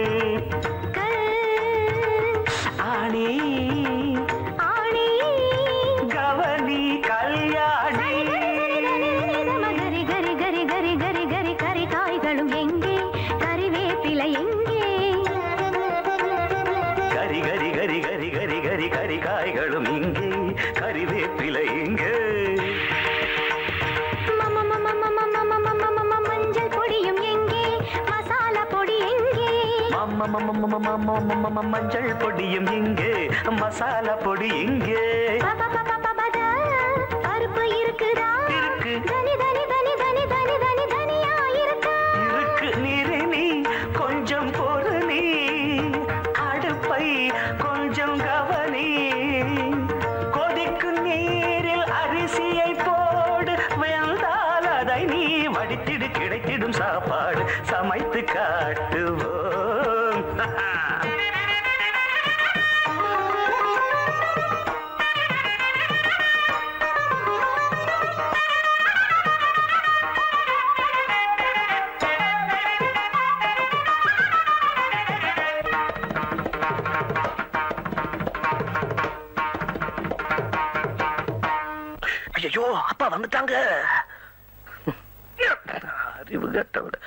ஆணி ஆணி கவனி கல்யாணி கரி கரி கரி கரி கரி கரி கரி காய்களும் எங்கே கறிவேப்பிலை எங்கே கரி கரி கரி கரி கரி கரி கரி காய்களும் இங்கே கறிவேப்பிலை இங்கே மம மம மம மஞ்சள் பொடியும் இங்கே மசாலா பொடி இங்கே பருப்பு இருக்குதா இருக்கு. தனி தனி தனி தனி தனி தனி தனியா இருக்கா இருக்கு நீரு நீ கொஞ்சம் பொறு நீ அடுப்பை கொஞ்சம் கவனி கொதிக்கும் நீரில் அரிசியை போடு வெந்தால் அதை நீ வடித்திடு கிடைத்திடும் சாப்பாடு சமைத்து காட்டுவோம் ஐயோ அப்பா வந்துட்டாங்க அறிவு கட்டவிட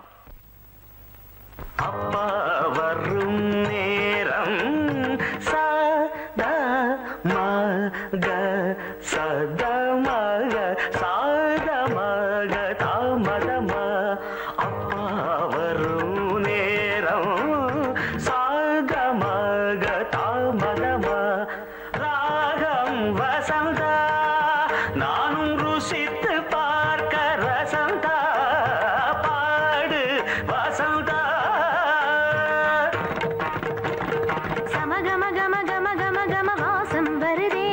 அப்பா வரும் நேரம் சதா மக சதா மக சாத மக தாமதம அப்பா வரும் நேரம் சாத மக தாமதம ராகம் வசந்தா நானும் ருசித்து பார்க்க ரசந்தா பாடு வசந்தா சமகம கம கம கம கம வாசம் வருதே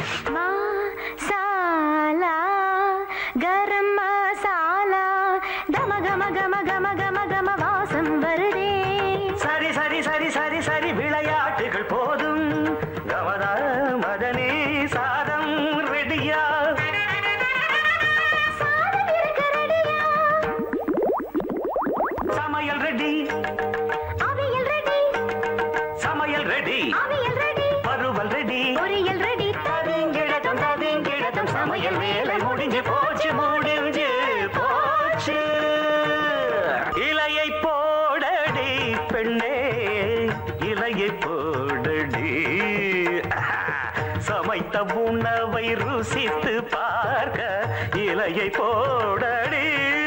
மசாலா கரம் மசாலா கம கம கம கம கம கம வாசம் வருதே சரி சரி சரி சரி சரி விளையாட்டுகள் போதும் கமதா மதனே சாதம் ரெடியா சாதம் இருக்க ரெடியா சமையல் ரெடி அவியல் ரெடி சமையல் ரெடி அவியல் ரெடி வறுவல் ரெடி பொரியல் ரெடி தவிங்கிழத்தம் தவிங்கிழத்தம் சமையல் வேலை முடிஞ்சு போச்சு முடிஞ்சு போச்சு இலையை போடடி பெண்ணே இலையை போடடி சமைத்த உணவை ருசித்து பார்க்க இலையை போடடி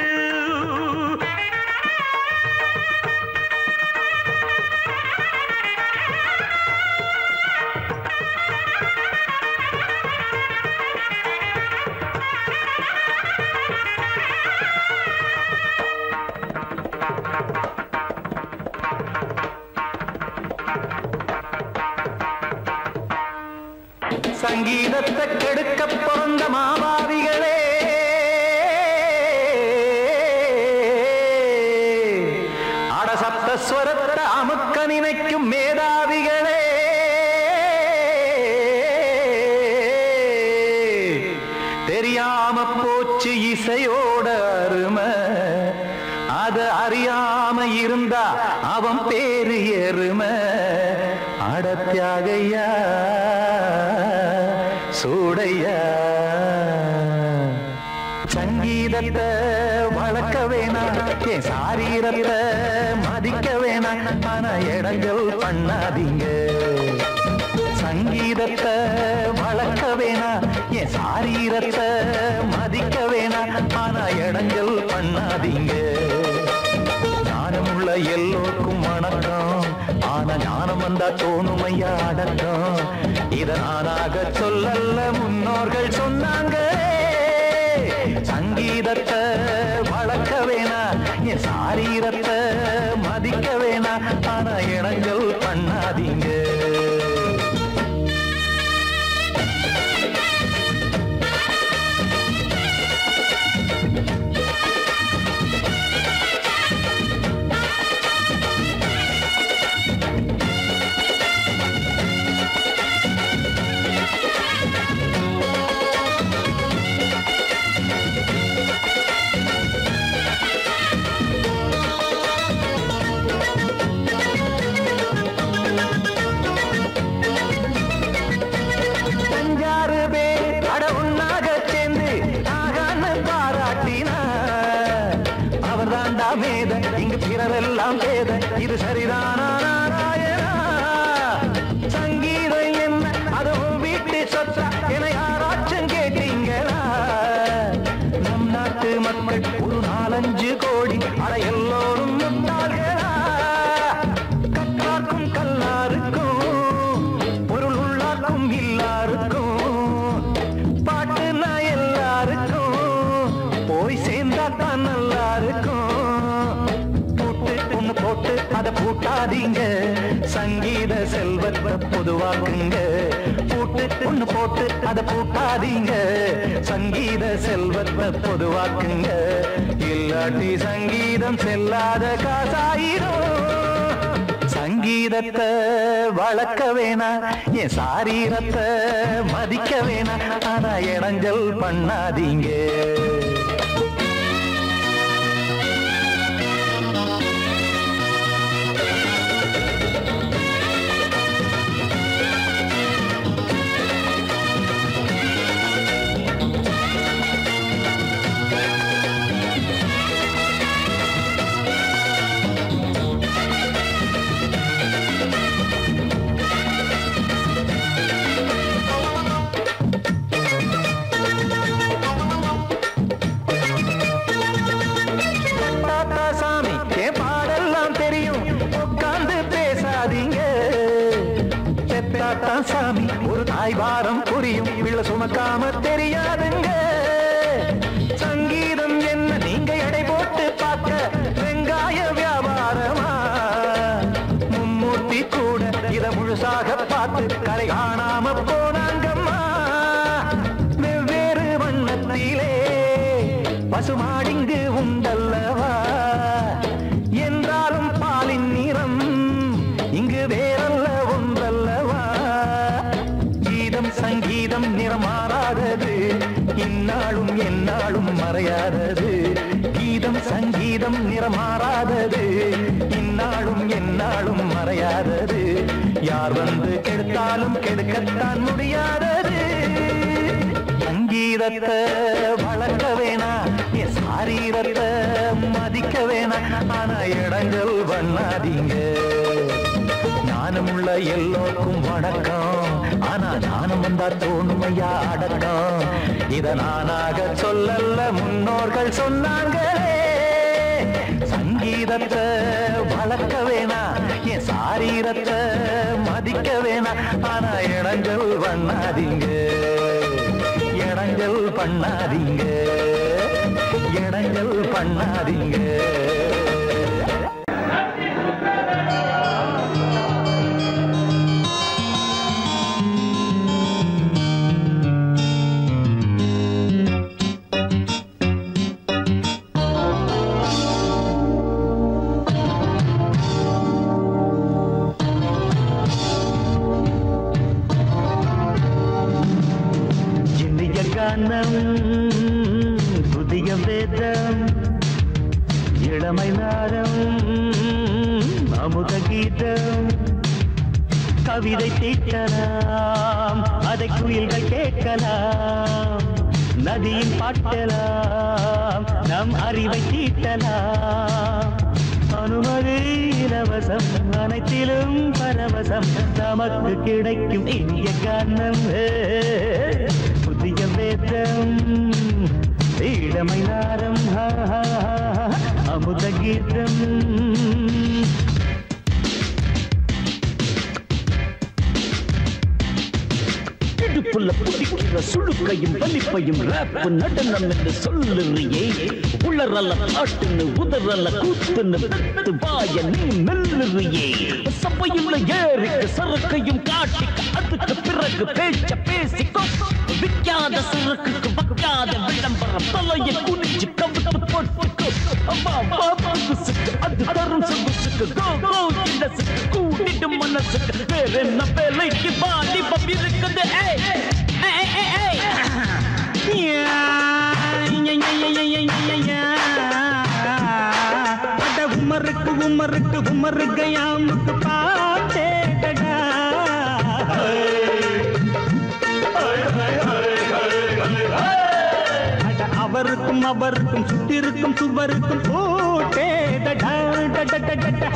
சங்கீதத்தை கெடுக்க பிறந்த மாமாவிகளே அடசப்த ஸ்வரத்தை அமுக்க நினைக்கும் மேதாவிகளே தெரியாம போச்சு இசையோட அருமை அது அறியாம இருந்தா அவன் பேரு எருமை அடத்தியாகையா சூடையா சங்கீதத்தை வளர்க்க வேணாம் என் சாரீரத்தை மதிக்க வேணாம் ஆனா இடங்கள் பண்ணாதீங்க சங்கீதத்தை வளர்க்க வேணாம் என் சாரீரத்தை மதிக்க வேணாம் ஆனா இடங்கள் பண்ணாதீங்க ஞானமுள்ள எல்லோருக்கும் வணக்கம் ஆனா ஞானம் வந்தா தோணுமையா அடக்கம் இத நானாக சொல்லல்ல முன்னோர்கள் சொன்னாங்க சங்கீதத்தை வளர்க்க வேணா என் சாரீரத்தை மதிக்க வேணா ஆனா இடங்கள் பண்ணாதீங்க பூட்டாதீங்க சங்கீத செல்வத்தை பொதுவாக்குங்க பூட்டு ஒண்ணு போட்டு அதை பூட்டாதீங்க சங்கீத செல்வத்தை பொதுவாக்குங்க இல்லாட்டி சங்கீதம் செல்லாத காசாயிரும் சங்கீதத்தை வளர்க்க வேணா என் சாரீரத்தை மதிக்க வேணா ஆனா இடைஞ்சல் பண்ணாதீங்க தாத்தா சாமி என் பாடெல்லாம் தெரியும் உட்கார்ந்து பேசாதீங்க பெத்தாத்தா சாமி ஒரு தாய் வாரம் புரியும் பிள்ளை சுமக்காம தெரியாதுங்க சங்கீதம் என்ன நீங்க எடை போட்டு பார்க்க வெங்காய வியாபாரமா மும்மூர்த்தி கூட இத முழுசாக பார்த்து கரை காணாம போனாங்கம்மா வெவ்வேறு வண்ணத்திலே பசுமாடிங்கு உண்டல்லவா என்றாலும் பாலின் நிறம் இங்கு வேறல்ல ஒன்றல்லவா கீதம் சங்கீதம் நிறமாறாதது இந்நாளும் எந்நாளும் மறையாதது கீதம் சங்கீதம் நிறமாறாதது இந்நாளும் எந்நாளும் மறையாதது யார் வந்து கெடுத்தாலும் கெடுக்கத்தான் முடியாதது சங்கீதத்தை வளர்க்க வேணா என் சாரீரத்தை மதிக்க வேணா ஆனா இடங்கள் பண்ணாதீங்க ஞானமுள்ள எல்லோருக்கும் வணக்கம் ஆனா ஞானம் வந்தா தோணுமையா அடக்கம் இத நானாக சொல்லல்ல முன்னோர்கள் சொன்னாங்களே சங்கீதத்தை வளர்க்க வேணா என் சாரீரத்தை மதிக்க வேணா ஆனா இடங்கள் பண்ணாதீங்க இடங்கள் பண்ணாதீங்க இடங்கள் பண்ணாதீங்க இனிய கானம் புதிய வேதம் இளமை நாரம் அமுத கீதம் கவிதை தீட்டலாம் அதை குயில்கள் கேட்கலாம் நதியின் பாட்டலாம் நம் அறிவை தீட்டலாம் அனுமதி இலவசம் அனைத்திலும் பரவசம் நமக்கு கிடைக்கும் இனிய காரணம் புதிய வேதம் இளமை நாரம் ஹா, ஹா, ஹா, அமுத கீதம் இடுப்புல பிடிக்கிற சுழுக்கையும் வலிப்பையும் ரேப் நடனம் என்று சொல்லுறியே உளறல பாட்டுன்னு உதறல கூத்துன்னு பெத்து வாய நீ மெல்லுறியே சபையுள்ள ஏறிக்கு சரக்கையும் காட்டிக்க அதுக்கு பிறகு பேச்ச பேசிக்கோ விக்காத சரக்குக்கு வக்காத விளம்பரம் தலையை குனிஞ்சு கவிட்டு போட்டுக்கோ அம்மா பாபுசுக்கு அது தரும் சொகுசுக்கு கோ கோ கிண்டசுக்கு கூட்டிடும் மனசுக்கு வேற என்ன வேலைக்கு வாலிபம் இருக்குது ஏய் ஏய் ஏய் ஏய் யா, யா, யா, யா, யா, யா, யா, யா. அட உமருக்கு உமருக்கு உமரு கயாமுக்கு பாட்டேடா அட அவருக்கும் அவருக்கும் சுற்றிருக்கும் சுவருக்கும் போட்டேடா டட டட டட.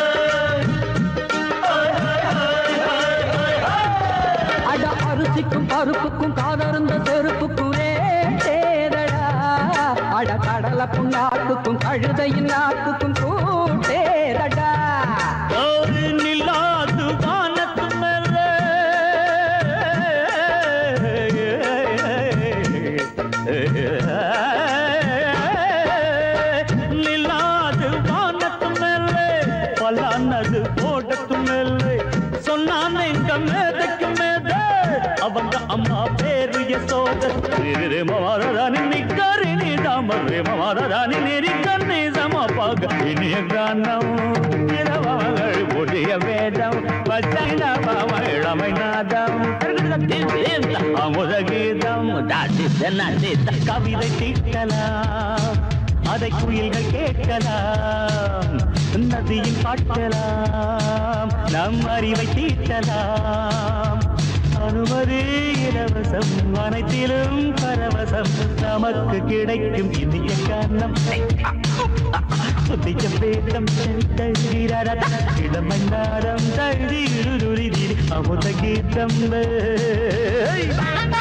அட அரிசிக்கும் பருப்புக்கும் காதருந்த செருப்புக்கும் ரேடா அட கடலை புண்ணாக்குக்கும் கழுதையின் நாக்குக்கும் கூட்டேதடா ஒரு நிலாது வானத்து மேலே நிலாது வானத்து மேலே பலானது రే మమదాని నిక్కరి నీ దమ రే మమదాని నిరికన్ని సమపగ ఇనియ గానం ఇరవగల్ ఒడియ వేదం పచ్చైన పమళమై నాదం அமுத கீதம் தாசி தென்னாசி கவிதை தீட்டலாம் அதை குயில்கள் கேட்கலாம் நதியில் காட்டலாம் நம் அறிவை தீட்டலாம் அனுமதி இலவசம் அனைத்திலும் பரவசம் நமக்கு கிடைக்கும் இந்திய காரணம் புதிய வேதம் தழுகிறத இளமன்னாரம் தழுதிருதி அமுத கீதம் ஏய்.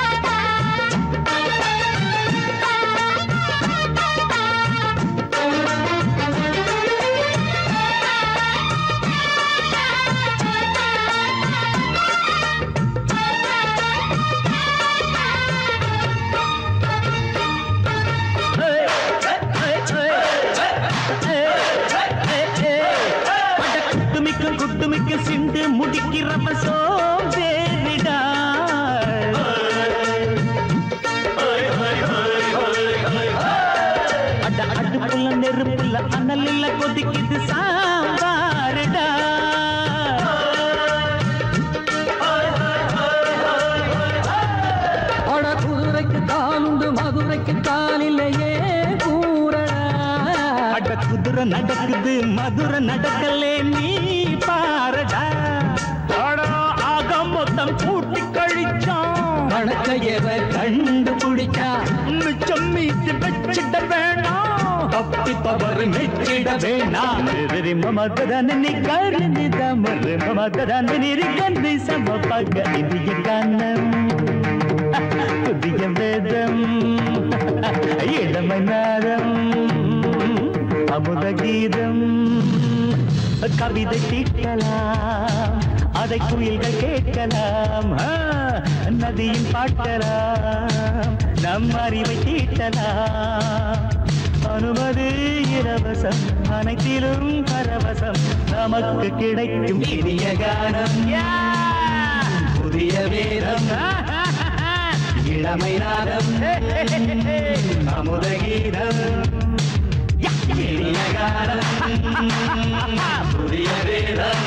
குட்டுமிக்க குட்டுமிக்க சிண்டு முடிக்கிறப்ப சோம்பேறிடா அட அடுப்புல நெருப்புல அனல் இல்ல கொதிக்குது சாம்பாருடா அட குதிரைக்கு காலுண்டு மதுரைக்கு காலில்லையே கூறடா அட குதிரை நடக்குது மதுரை நடக்கலே நீ பாரடா அட ஆக மொத்தம் கூட்டி கழிச்சான் கணக்க எவ கண்டுபிடிச்சா மிச்சம் மீட்டு வச்சிட வேணாம் தப்பி தவறு மெச்சிட வேணாம் எதிரி மமதன் நீ கருணி தமறு மமதன் நிருகந்தி சமபக இந்திய கானம் புதிய வேதம் இளமை நாதம் அமுத கீதம் கவிதை தீட்டலாம் அதை குயில்கள் கேட்கலாம் ஆ, நதியில் பாட்டலாம் நம் அறிவை தீட்டலாம் அனுமதி இலவசம் அனைத்திலும் பரவசம் நமக்கு கிடைக்கும் இனிய கானம் புதிய வேதம் இளமை நாதம் அமுத கீதம் இனிய காலம் புதிய வேதம்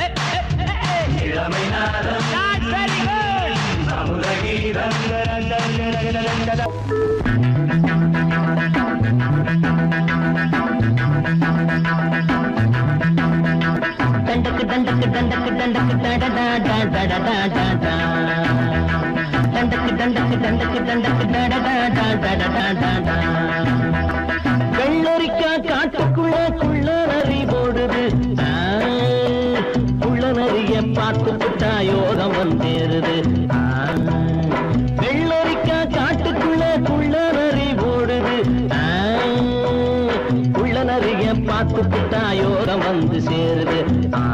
இளமை நாதம் அமுத கீதம் தண்டக்கு தண்டக்கு தண்டக்கு தண்டக்கு தடடா டா டடடா டா டா தண்டக்கு தண்டக்கு தண்டக்கு தண்டக்கு தடடா டா டடடா டா டா வெள்ளரிக்கா காட்டுக்குள்ள குள்ள நரி போடுது ஆ, குள்ள நரிய பார்த்து புட்டா யோகம் வந்தேருது ஆ, வெள்ளரிக்கா காட்டுக்குள்ள குள்ள நரி போடுது ஆ, உள்ள நிறைய பார்த்து புட்டா யோகம் வந்து சேருது ஆ.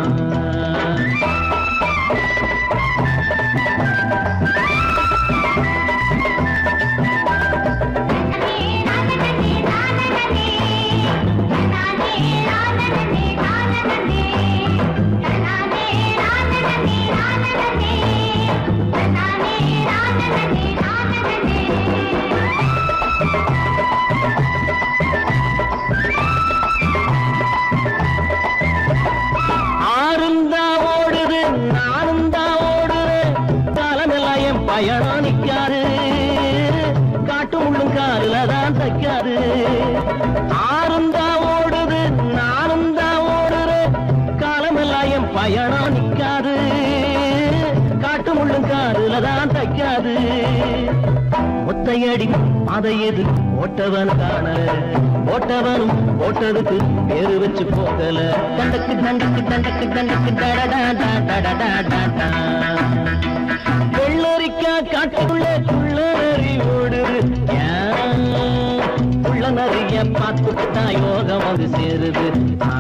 ஆறுந்தா ஓடுது நானும் தான் ஓடுறேன் காலமெல்லாம் என் பயணம் நிக்காது காட்டு முள்ளும் காலில தான் தைக்காது ஆறுந்தா ஓடுது நானும் தான் ஓடுறேன் காலமெல்லாம் என் பயணம் நிக்காது காட்டு முள்ளும் காலில தான் தைக்காது ஒத்தையடி அதை எது ஓட்டவன் காணல ஓட்டவனும் ஓட்டதுக்கு பேரு வச்சு போகல தண்டக்கு தண்டக்கு தண்டக்கு தண்டக்கு டடடா டா டடடா டா டா வெள்ளரிக்கா காட்டுக்குள்ள குள்ள நரி ஓடுது ஏன்? உள்ள நரிய பார்த்துட்டா யோகம் வந்து சேருது ஆ.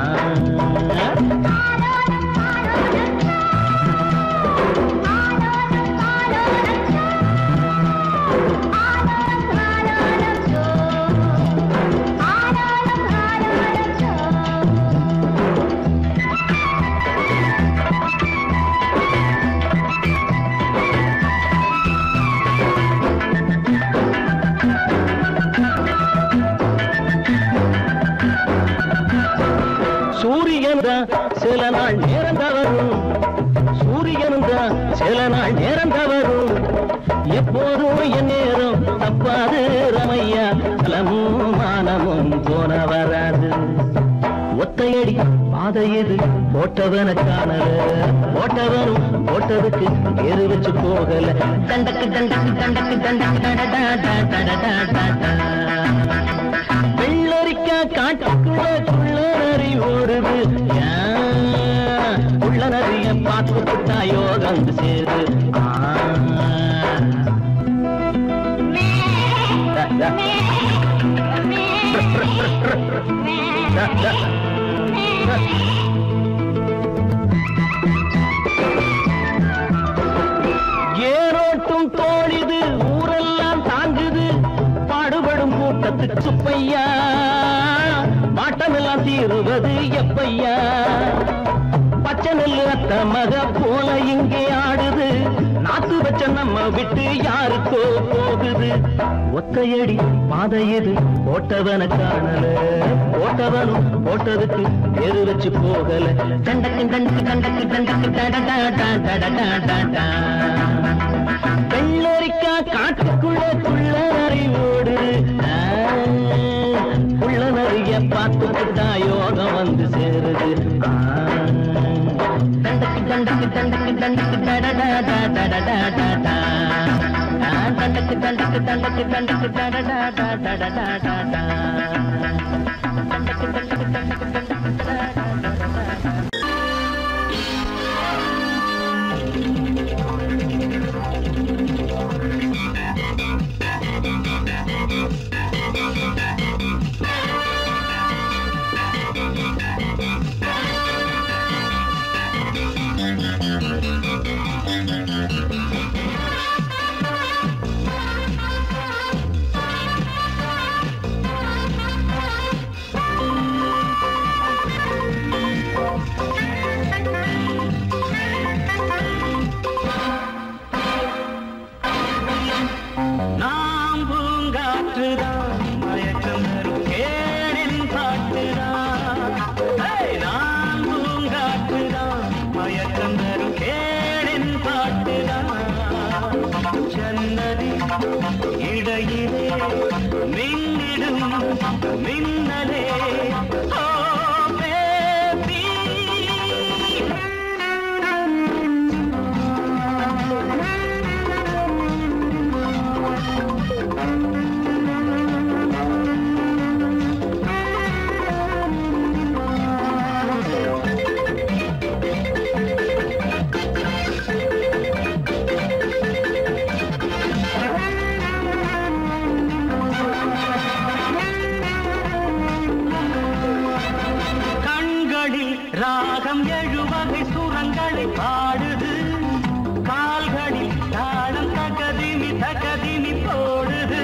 சில நாள் நேரம் தவறும் சூரியனும் தான் சில நாள் நேரம் தவறும் எப்போதும் என் நேரம் தப்பாது ரமையா பலமும் மானமும் போன வராது ஒத்தையடி பாதை எது போட்டவன காணல போட்டவனும் போட்டதுக்கு பேரு வச்சு போகல தண்டக்கு தண்டக்கு தண்டக்கு தண்டக்கு டடடா டடடா டடடா. வெள்ளரிக்கா காட்டுக்குள்ள குள்ள நரி ஓடுது ஏன்? உள்ள நரிய பார்த்து புட்டா யோகம் சேரு ஆ. டா, டா. டா, டா. ஏரோட்டும் தோழிது ஊரெல்லாம் தாங்குது பாடுபடும் கூட்டத்துக்கு சுப்பையா மாட்டமெல்லாம் தீருவது எப்பையா பச்சை நெல்லு அத்த மக போல இங்கே ஆடுது நாத்து வச்ச நம்ம விட்டு யாருக்கோ போகுது ஒத்தையடி பாதை எது போட்டவன காணல போட்டவனும் போட்டதுக்கு பேரு வச்சு போகல தண்டக்கு தண்டக்கு தண்டக்கு தண்டக்கு டடடா டடடா டடடா வெள்ளரிக்கா காட்டுக்குள்ள குள்ள நரி ஓடுது ஆ, குள்ள நரிய பார்த்துக்கிட்டா யோகம் வந்து சேருது ஆ, தண்டக்கு தண்டக்கு தண்டக்கு தண்டக்கு டடடா டடடா டடடா ஆ, தண்டக்கு தண்டக்கு தண்டக்கு தண்டக்கு டடடா டடடா டடடா தண்டக்கு தண்டக்கு தண்டக்கு தண்டக்கு டடடா நாம் பூங்காற்றுதான் மயக்கம் தரும் கேடின் பாட்டுதான் ஹே! நாம் பூங்காற்றுதான் மயக்கம் தரும் கேடின் பாட்டுதான் ஜன்னதி இடையிலே மின்னிடும் மின்னலே ஓ பேபி கண்களில் ராகம் எழுவகை சுரங்களை பாடுது கால்களில் தாளம் தகதிமி தகதிமி போடுது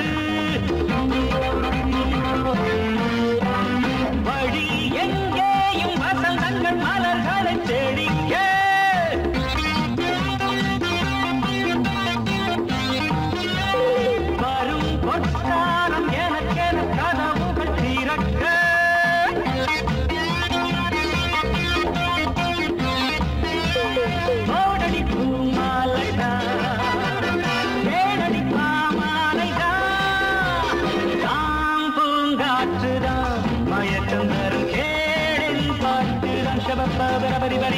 வழி எங்கேயும் வசந்தங்கள் மலர்களை செடிக்க வரும் பொற்காலம் எனக்கென கதவுகள் திறக்க ஓடடி பூமாலைடா ஏடடி பாமாலைடா தாம் பூங்காற்றுதா மயக்கம் தரும் கேடின் பாட்டுதான் ஷபப்ப பரபரி பரி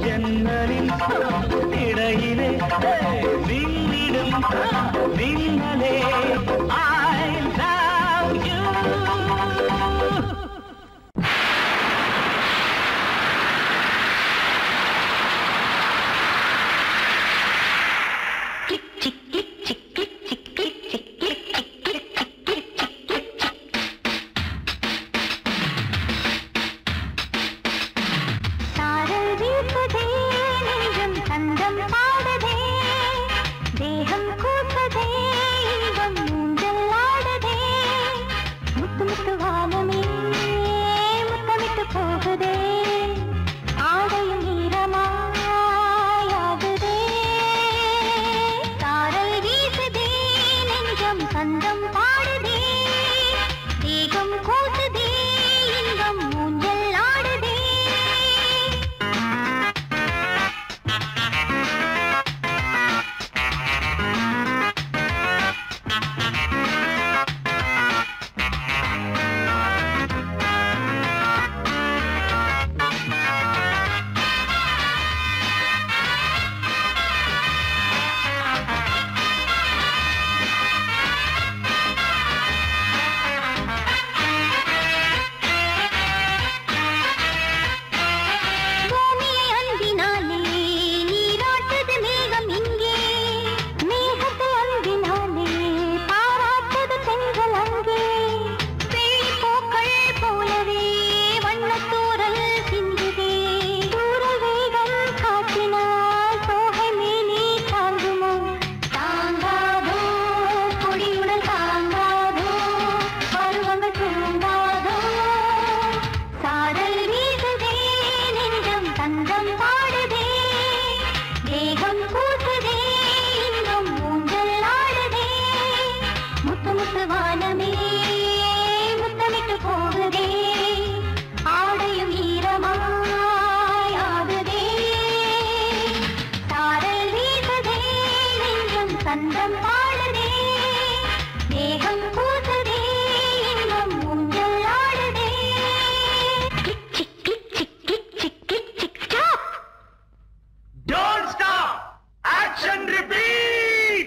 ஜன்னலின் இடையிலே விண்ணிடும் விண்ணலே I love you சாரல் வீசுதே நெஞ்சம் சந்தம் பாடுதே தேகம் கூசுதே இன்பம் ஊஞ்சல் ஆடுதே முத்து முத்து வானமே முத்தமிட்டு போகுதே ஆடையும் ஈரமாயாகுதே சாரல் வீசுதே நெஞ்சம் சந்தம் பாடுதே தேகம் கூசுதே இன்பம் ஊஞ்சல் ஆடுதே பூமியை அன்பினாலே நீராட்டுது மேகம் இங்கே மேகத்தை அன்பினாலே பாராட்டுது பெண்கள் அங்கே வெள்ளி பூக்கள் போலவே வண்ணத்தூரல் சிந்துதே தூரல் வேகம் காட்டினால் சோகை மேலே தாங்குமோ தாங்காதோ கொடியுடன் தாங்காதோ பருவங்கள் தூங்காதோ சாரல் வீசுதே நெஞ்சம் தந்தம் பாடுதே தேகம் கூசுதே இன்பம் ஊஞ்சல் ஆடுதே முத்து முத்து வானமே முத்தமிட்டு போகுதே ஆடையும் ஈரமாயாகுதே சாரல் வீசுதே நெஞ்சம் தந்தம் பாடுதே தேகம் கூசுதே இன்பம் ஊஞ்சல் ஆடுதே கிளிக் சிக் கிளிக் சிக் கிளிக் சிக் கிளிக் சிக் stop Don't stop! Action repeat!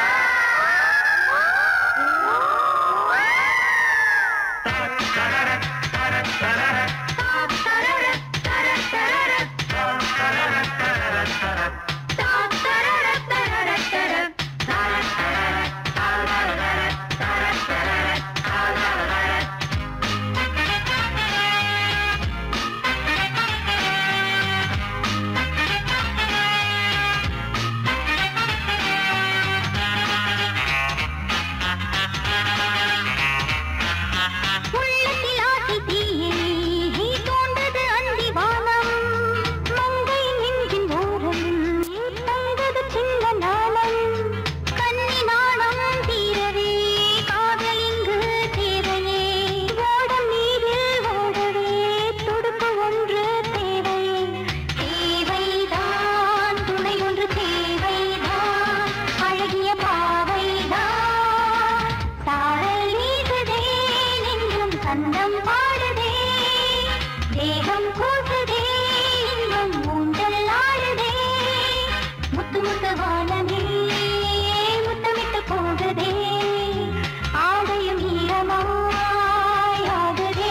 உள்ளத்தில் ஆசை தீயில் நீ தோன்றது அந்தி வானம் மங்கை நெஞ்சின் ஓரம் தந்தது சின்ன நாளம் கன்னி நாணம் தீரவே காதல் இங்கு தேவையே ஓடம் நீரில் ஓடவே துடுப்பு ஒன்று தேவையே தேவைதான் துணை ஒன்று தேவைதான் அழகிய பாவைதான் சாரல் வீசுதே நெஞ்சும் சந்தம் பாடுதே தேகம் கூசுதே இன்பம் ஊஞ்சல் ஆடுதே முத்து முத்து வானமே முத்தமிட்டு போகுதே ஆடையும் ஈரமாயாகுதே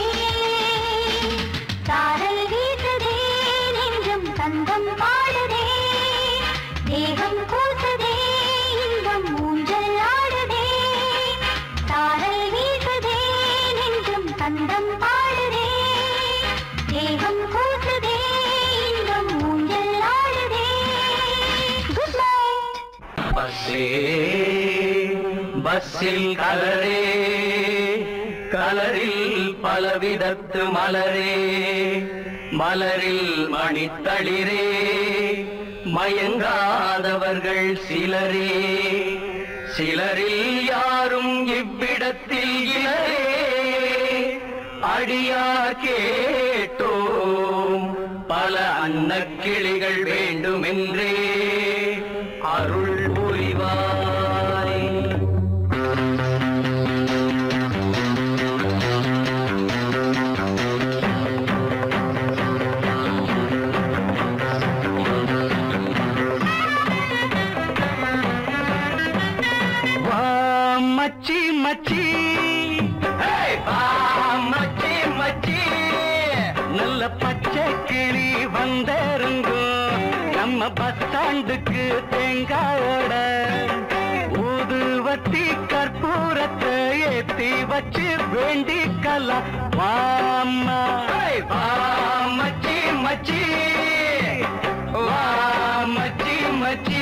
சாரல் வீசுதே நெஞ்சும் சந்தம் பாடுதே தேகம் கூசுதே இன்பம் ஊஞ்சல் ஆடுதே சாரல் வீசுதே நெஞ்சும் சந்தம் பாடுதே தேகம் கூசுதே இன்பம் ஊஞ்சல் ஆடுதே குட் நைட் பஸ்ஸே பஸ்ஸில் கலரே கலரில் பலவிதத்து மலரே மலரில் மணித்தளிரே மயங்காதவர்கள் சிலரே சிலரில் யாரும் இவ்விடத்தில் இலரே அடியார் கேட்டோம் பல அன்னக்கிளிகள் வேண்டுமென்றே அருள் புரிவாய் மச்சி ஹே, வா மச்சி மச்சி நல்ல பச்சை கிளி வந்திருங்கும் நம்ம பஸ் ஸ்டாண்டுக்கு தேங்காயோட ஊதுவத்தி கற்பூரத்தை ஏத்தி வச்சு வேண்டிக்கலாம் வாம்மா ஹே, வா மச்சி மச்சி வா மச்சி மச்சி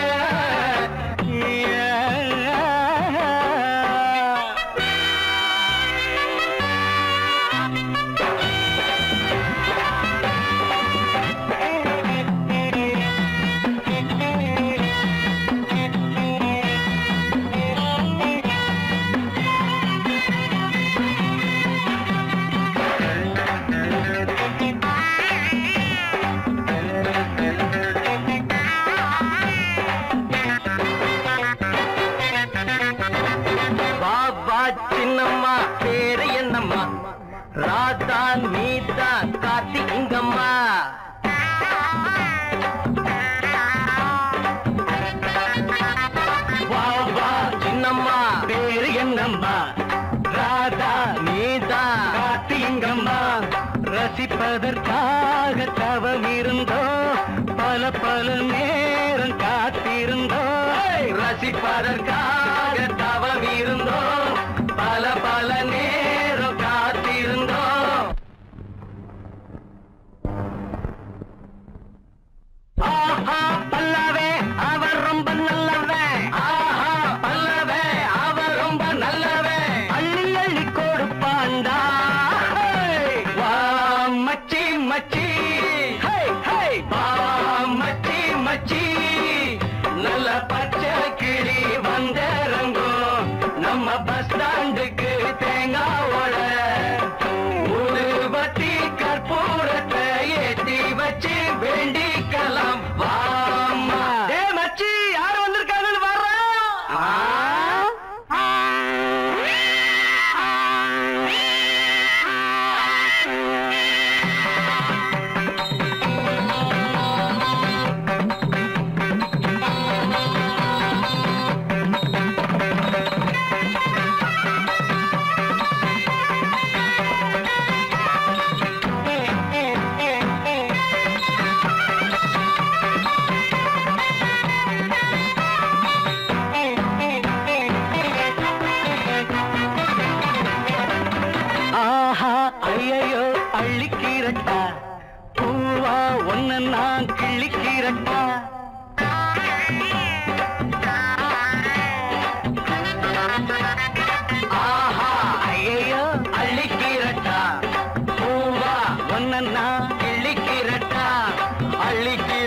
பாபா சின்னம்மா பேரு என்னம்மா ராதா நீதா கார்த்தி இங்கம்மா பாபா சின்னம்மா பேரு என்னம்மா ராதா நீதா கார்த்தி இங்கம்மா ரசிப்பதற்காக தவம் இருந்தோ பல பல நேரம் காத்திருந்தோ ரசிப்பதற்காக தவம் இருந்தோ பல பல நேரம் காத்திருந்தோ ஆஹா பல்லவே அவர் ரொம்ப நல்லவன் ஆஹா பல்லவே அவர் ரொம்ப நல்லவன் அள்ளி அள்ளி கொடுப்பாண்டா ஹே! வா மச்சி மச்சி ஹே, ஹே! வா மச்சி மச்சி நல்ல பச்சை கிளி வந்திறங்கும் நம்ம பஸ் ஸ்டாண்டுக்கு தேங்காவோட ஊதுபத்தி கற்பூரத்தை ஏத்தி வச்சு வேண்டிக்கலாம் வாமா ஏ மச்சி யார் வந்திருக்காங்கன்னு ஆஹா ஐயையோ அள்ளிக்கிறட்டா பூவா ஒன்ன நான் கிள்ளிக்கிறட்டா ஆஹா ஐயையோ அள்ளிக்கிறட்டா பூவா ஒன்ன நான் கிள்ளிக்கிறட்டா அள்ளிக்கிறட்டா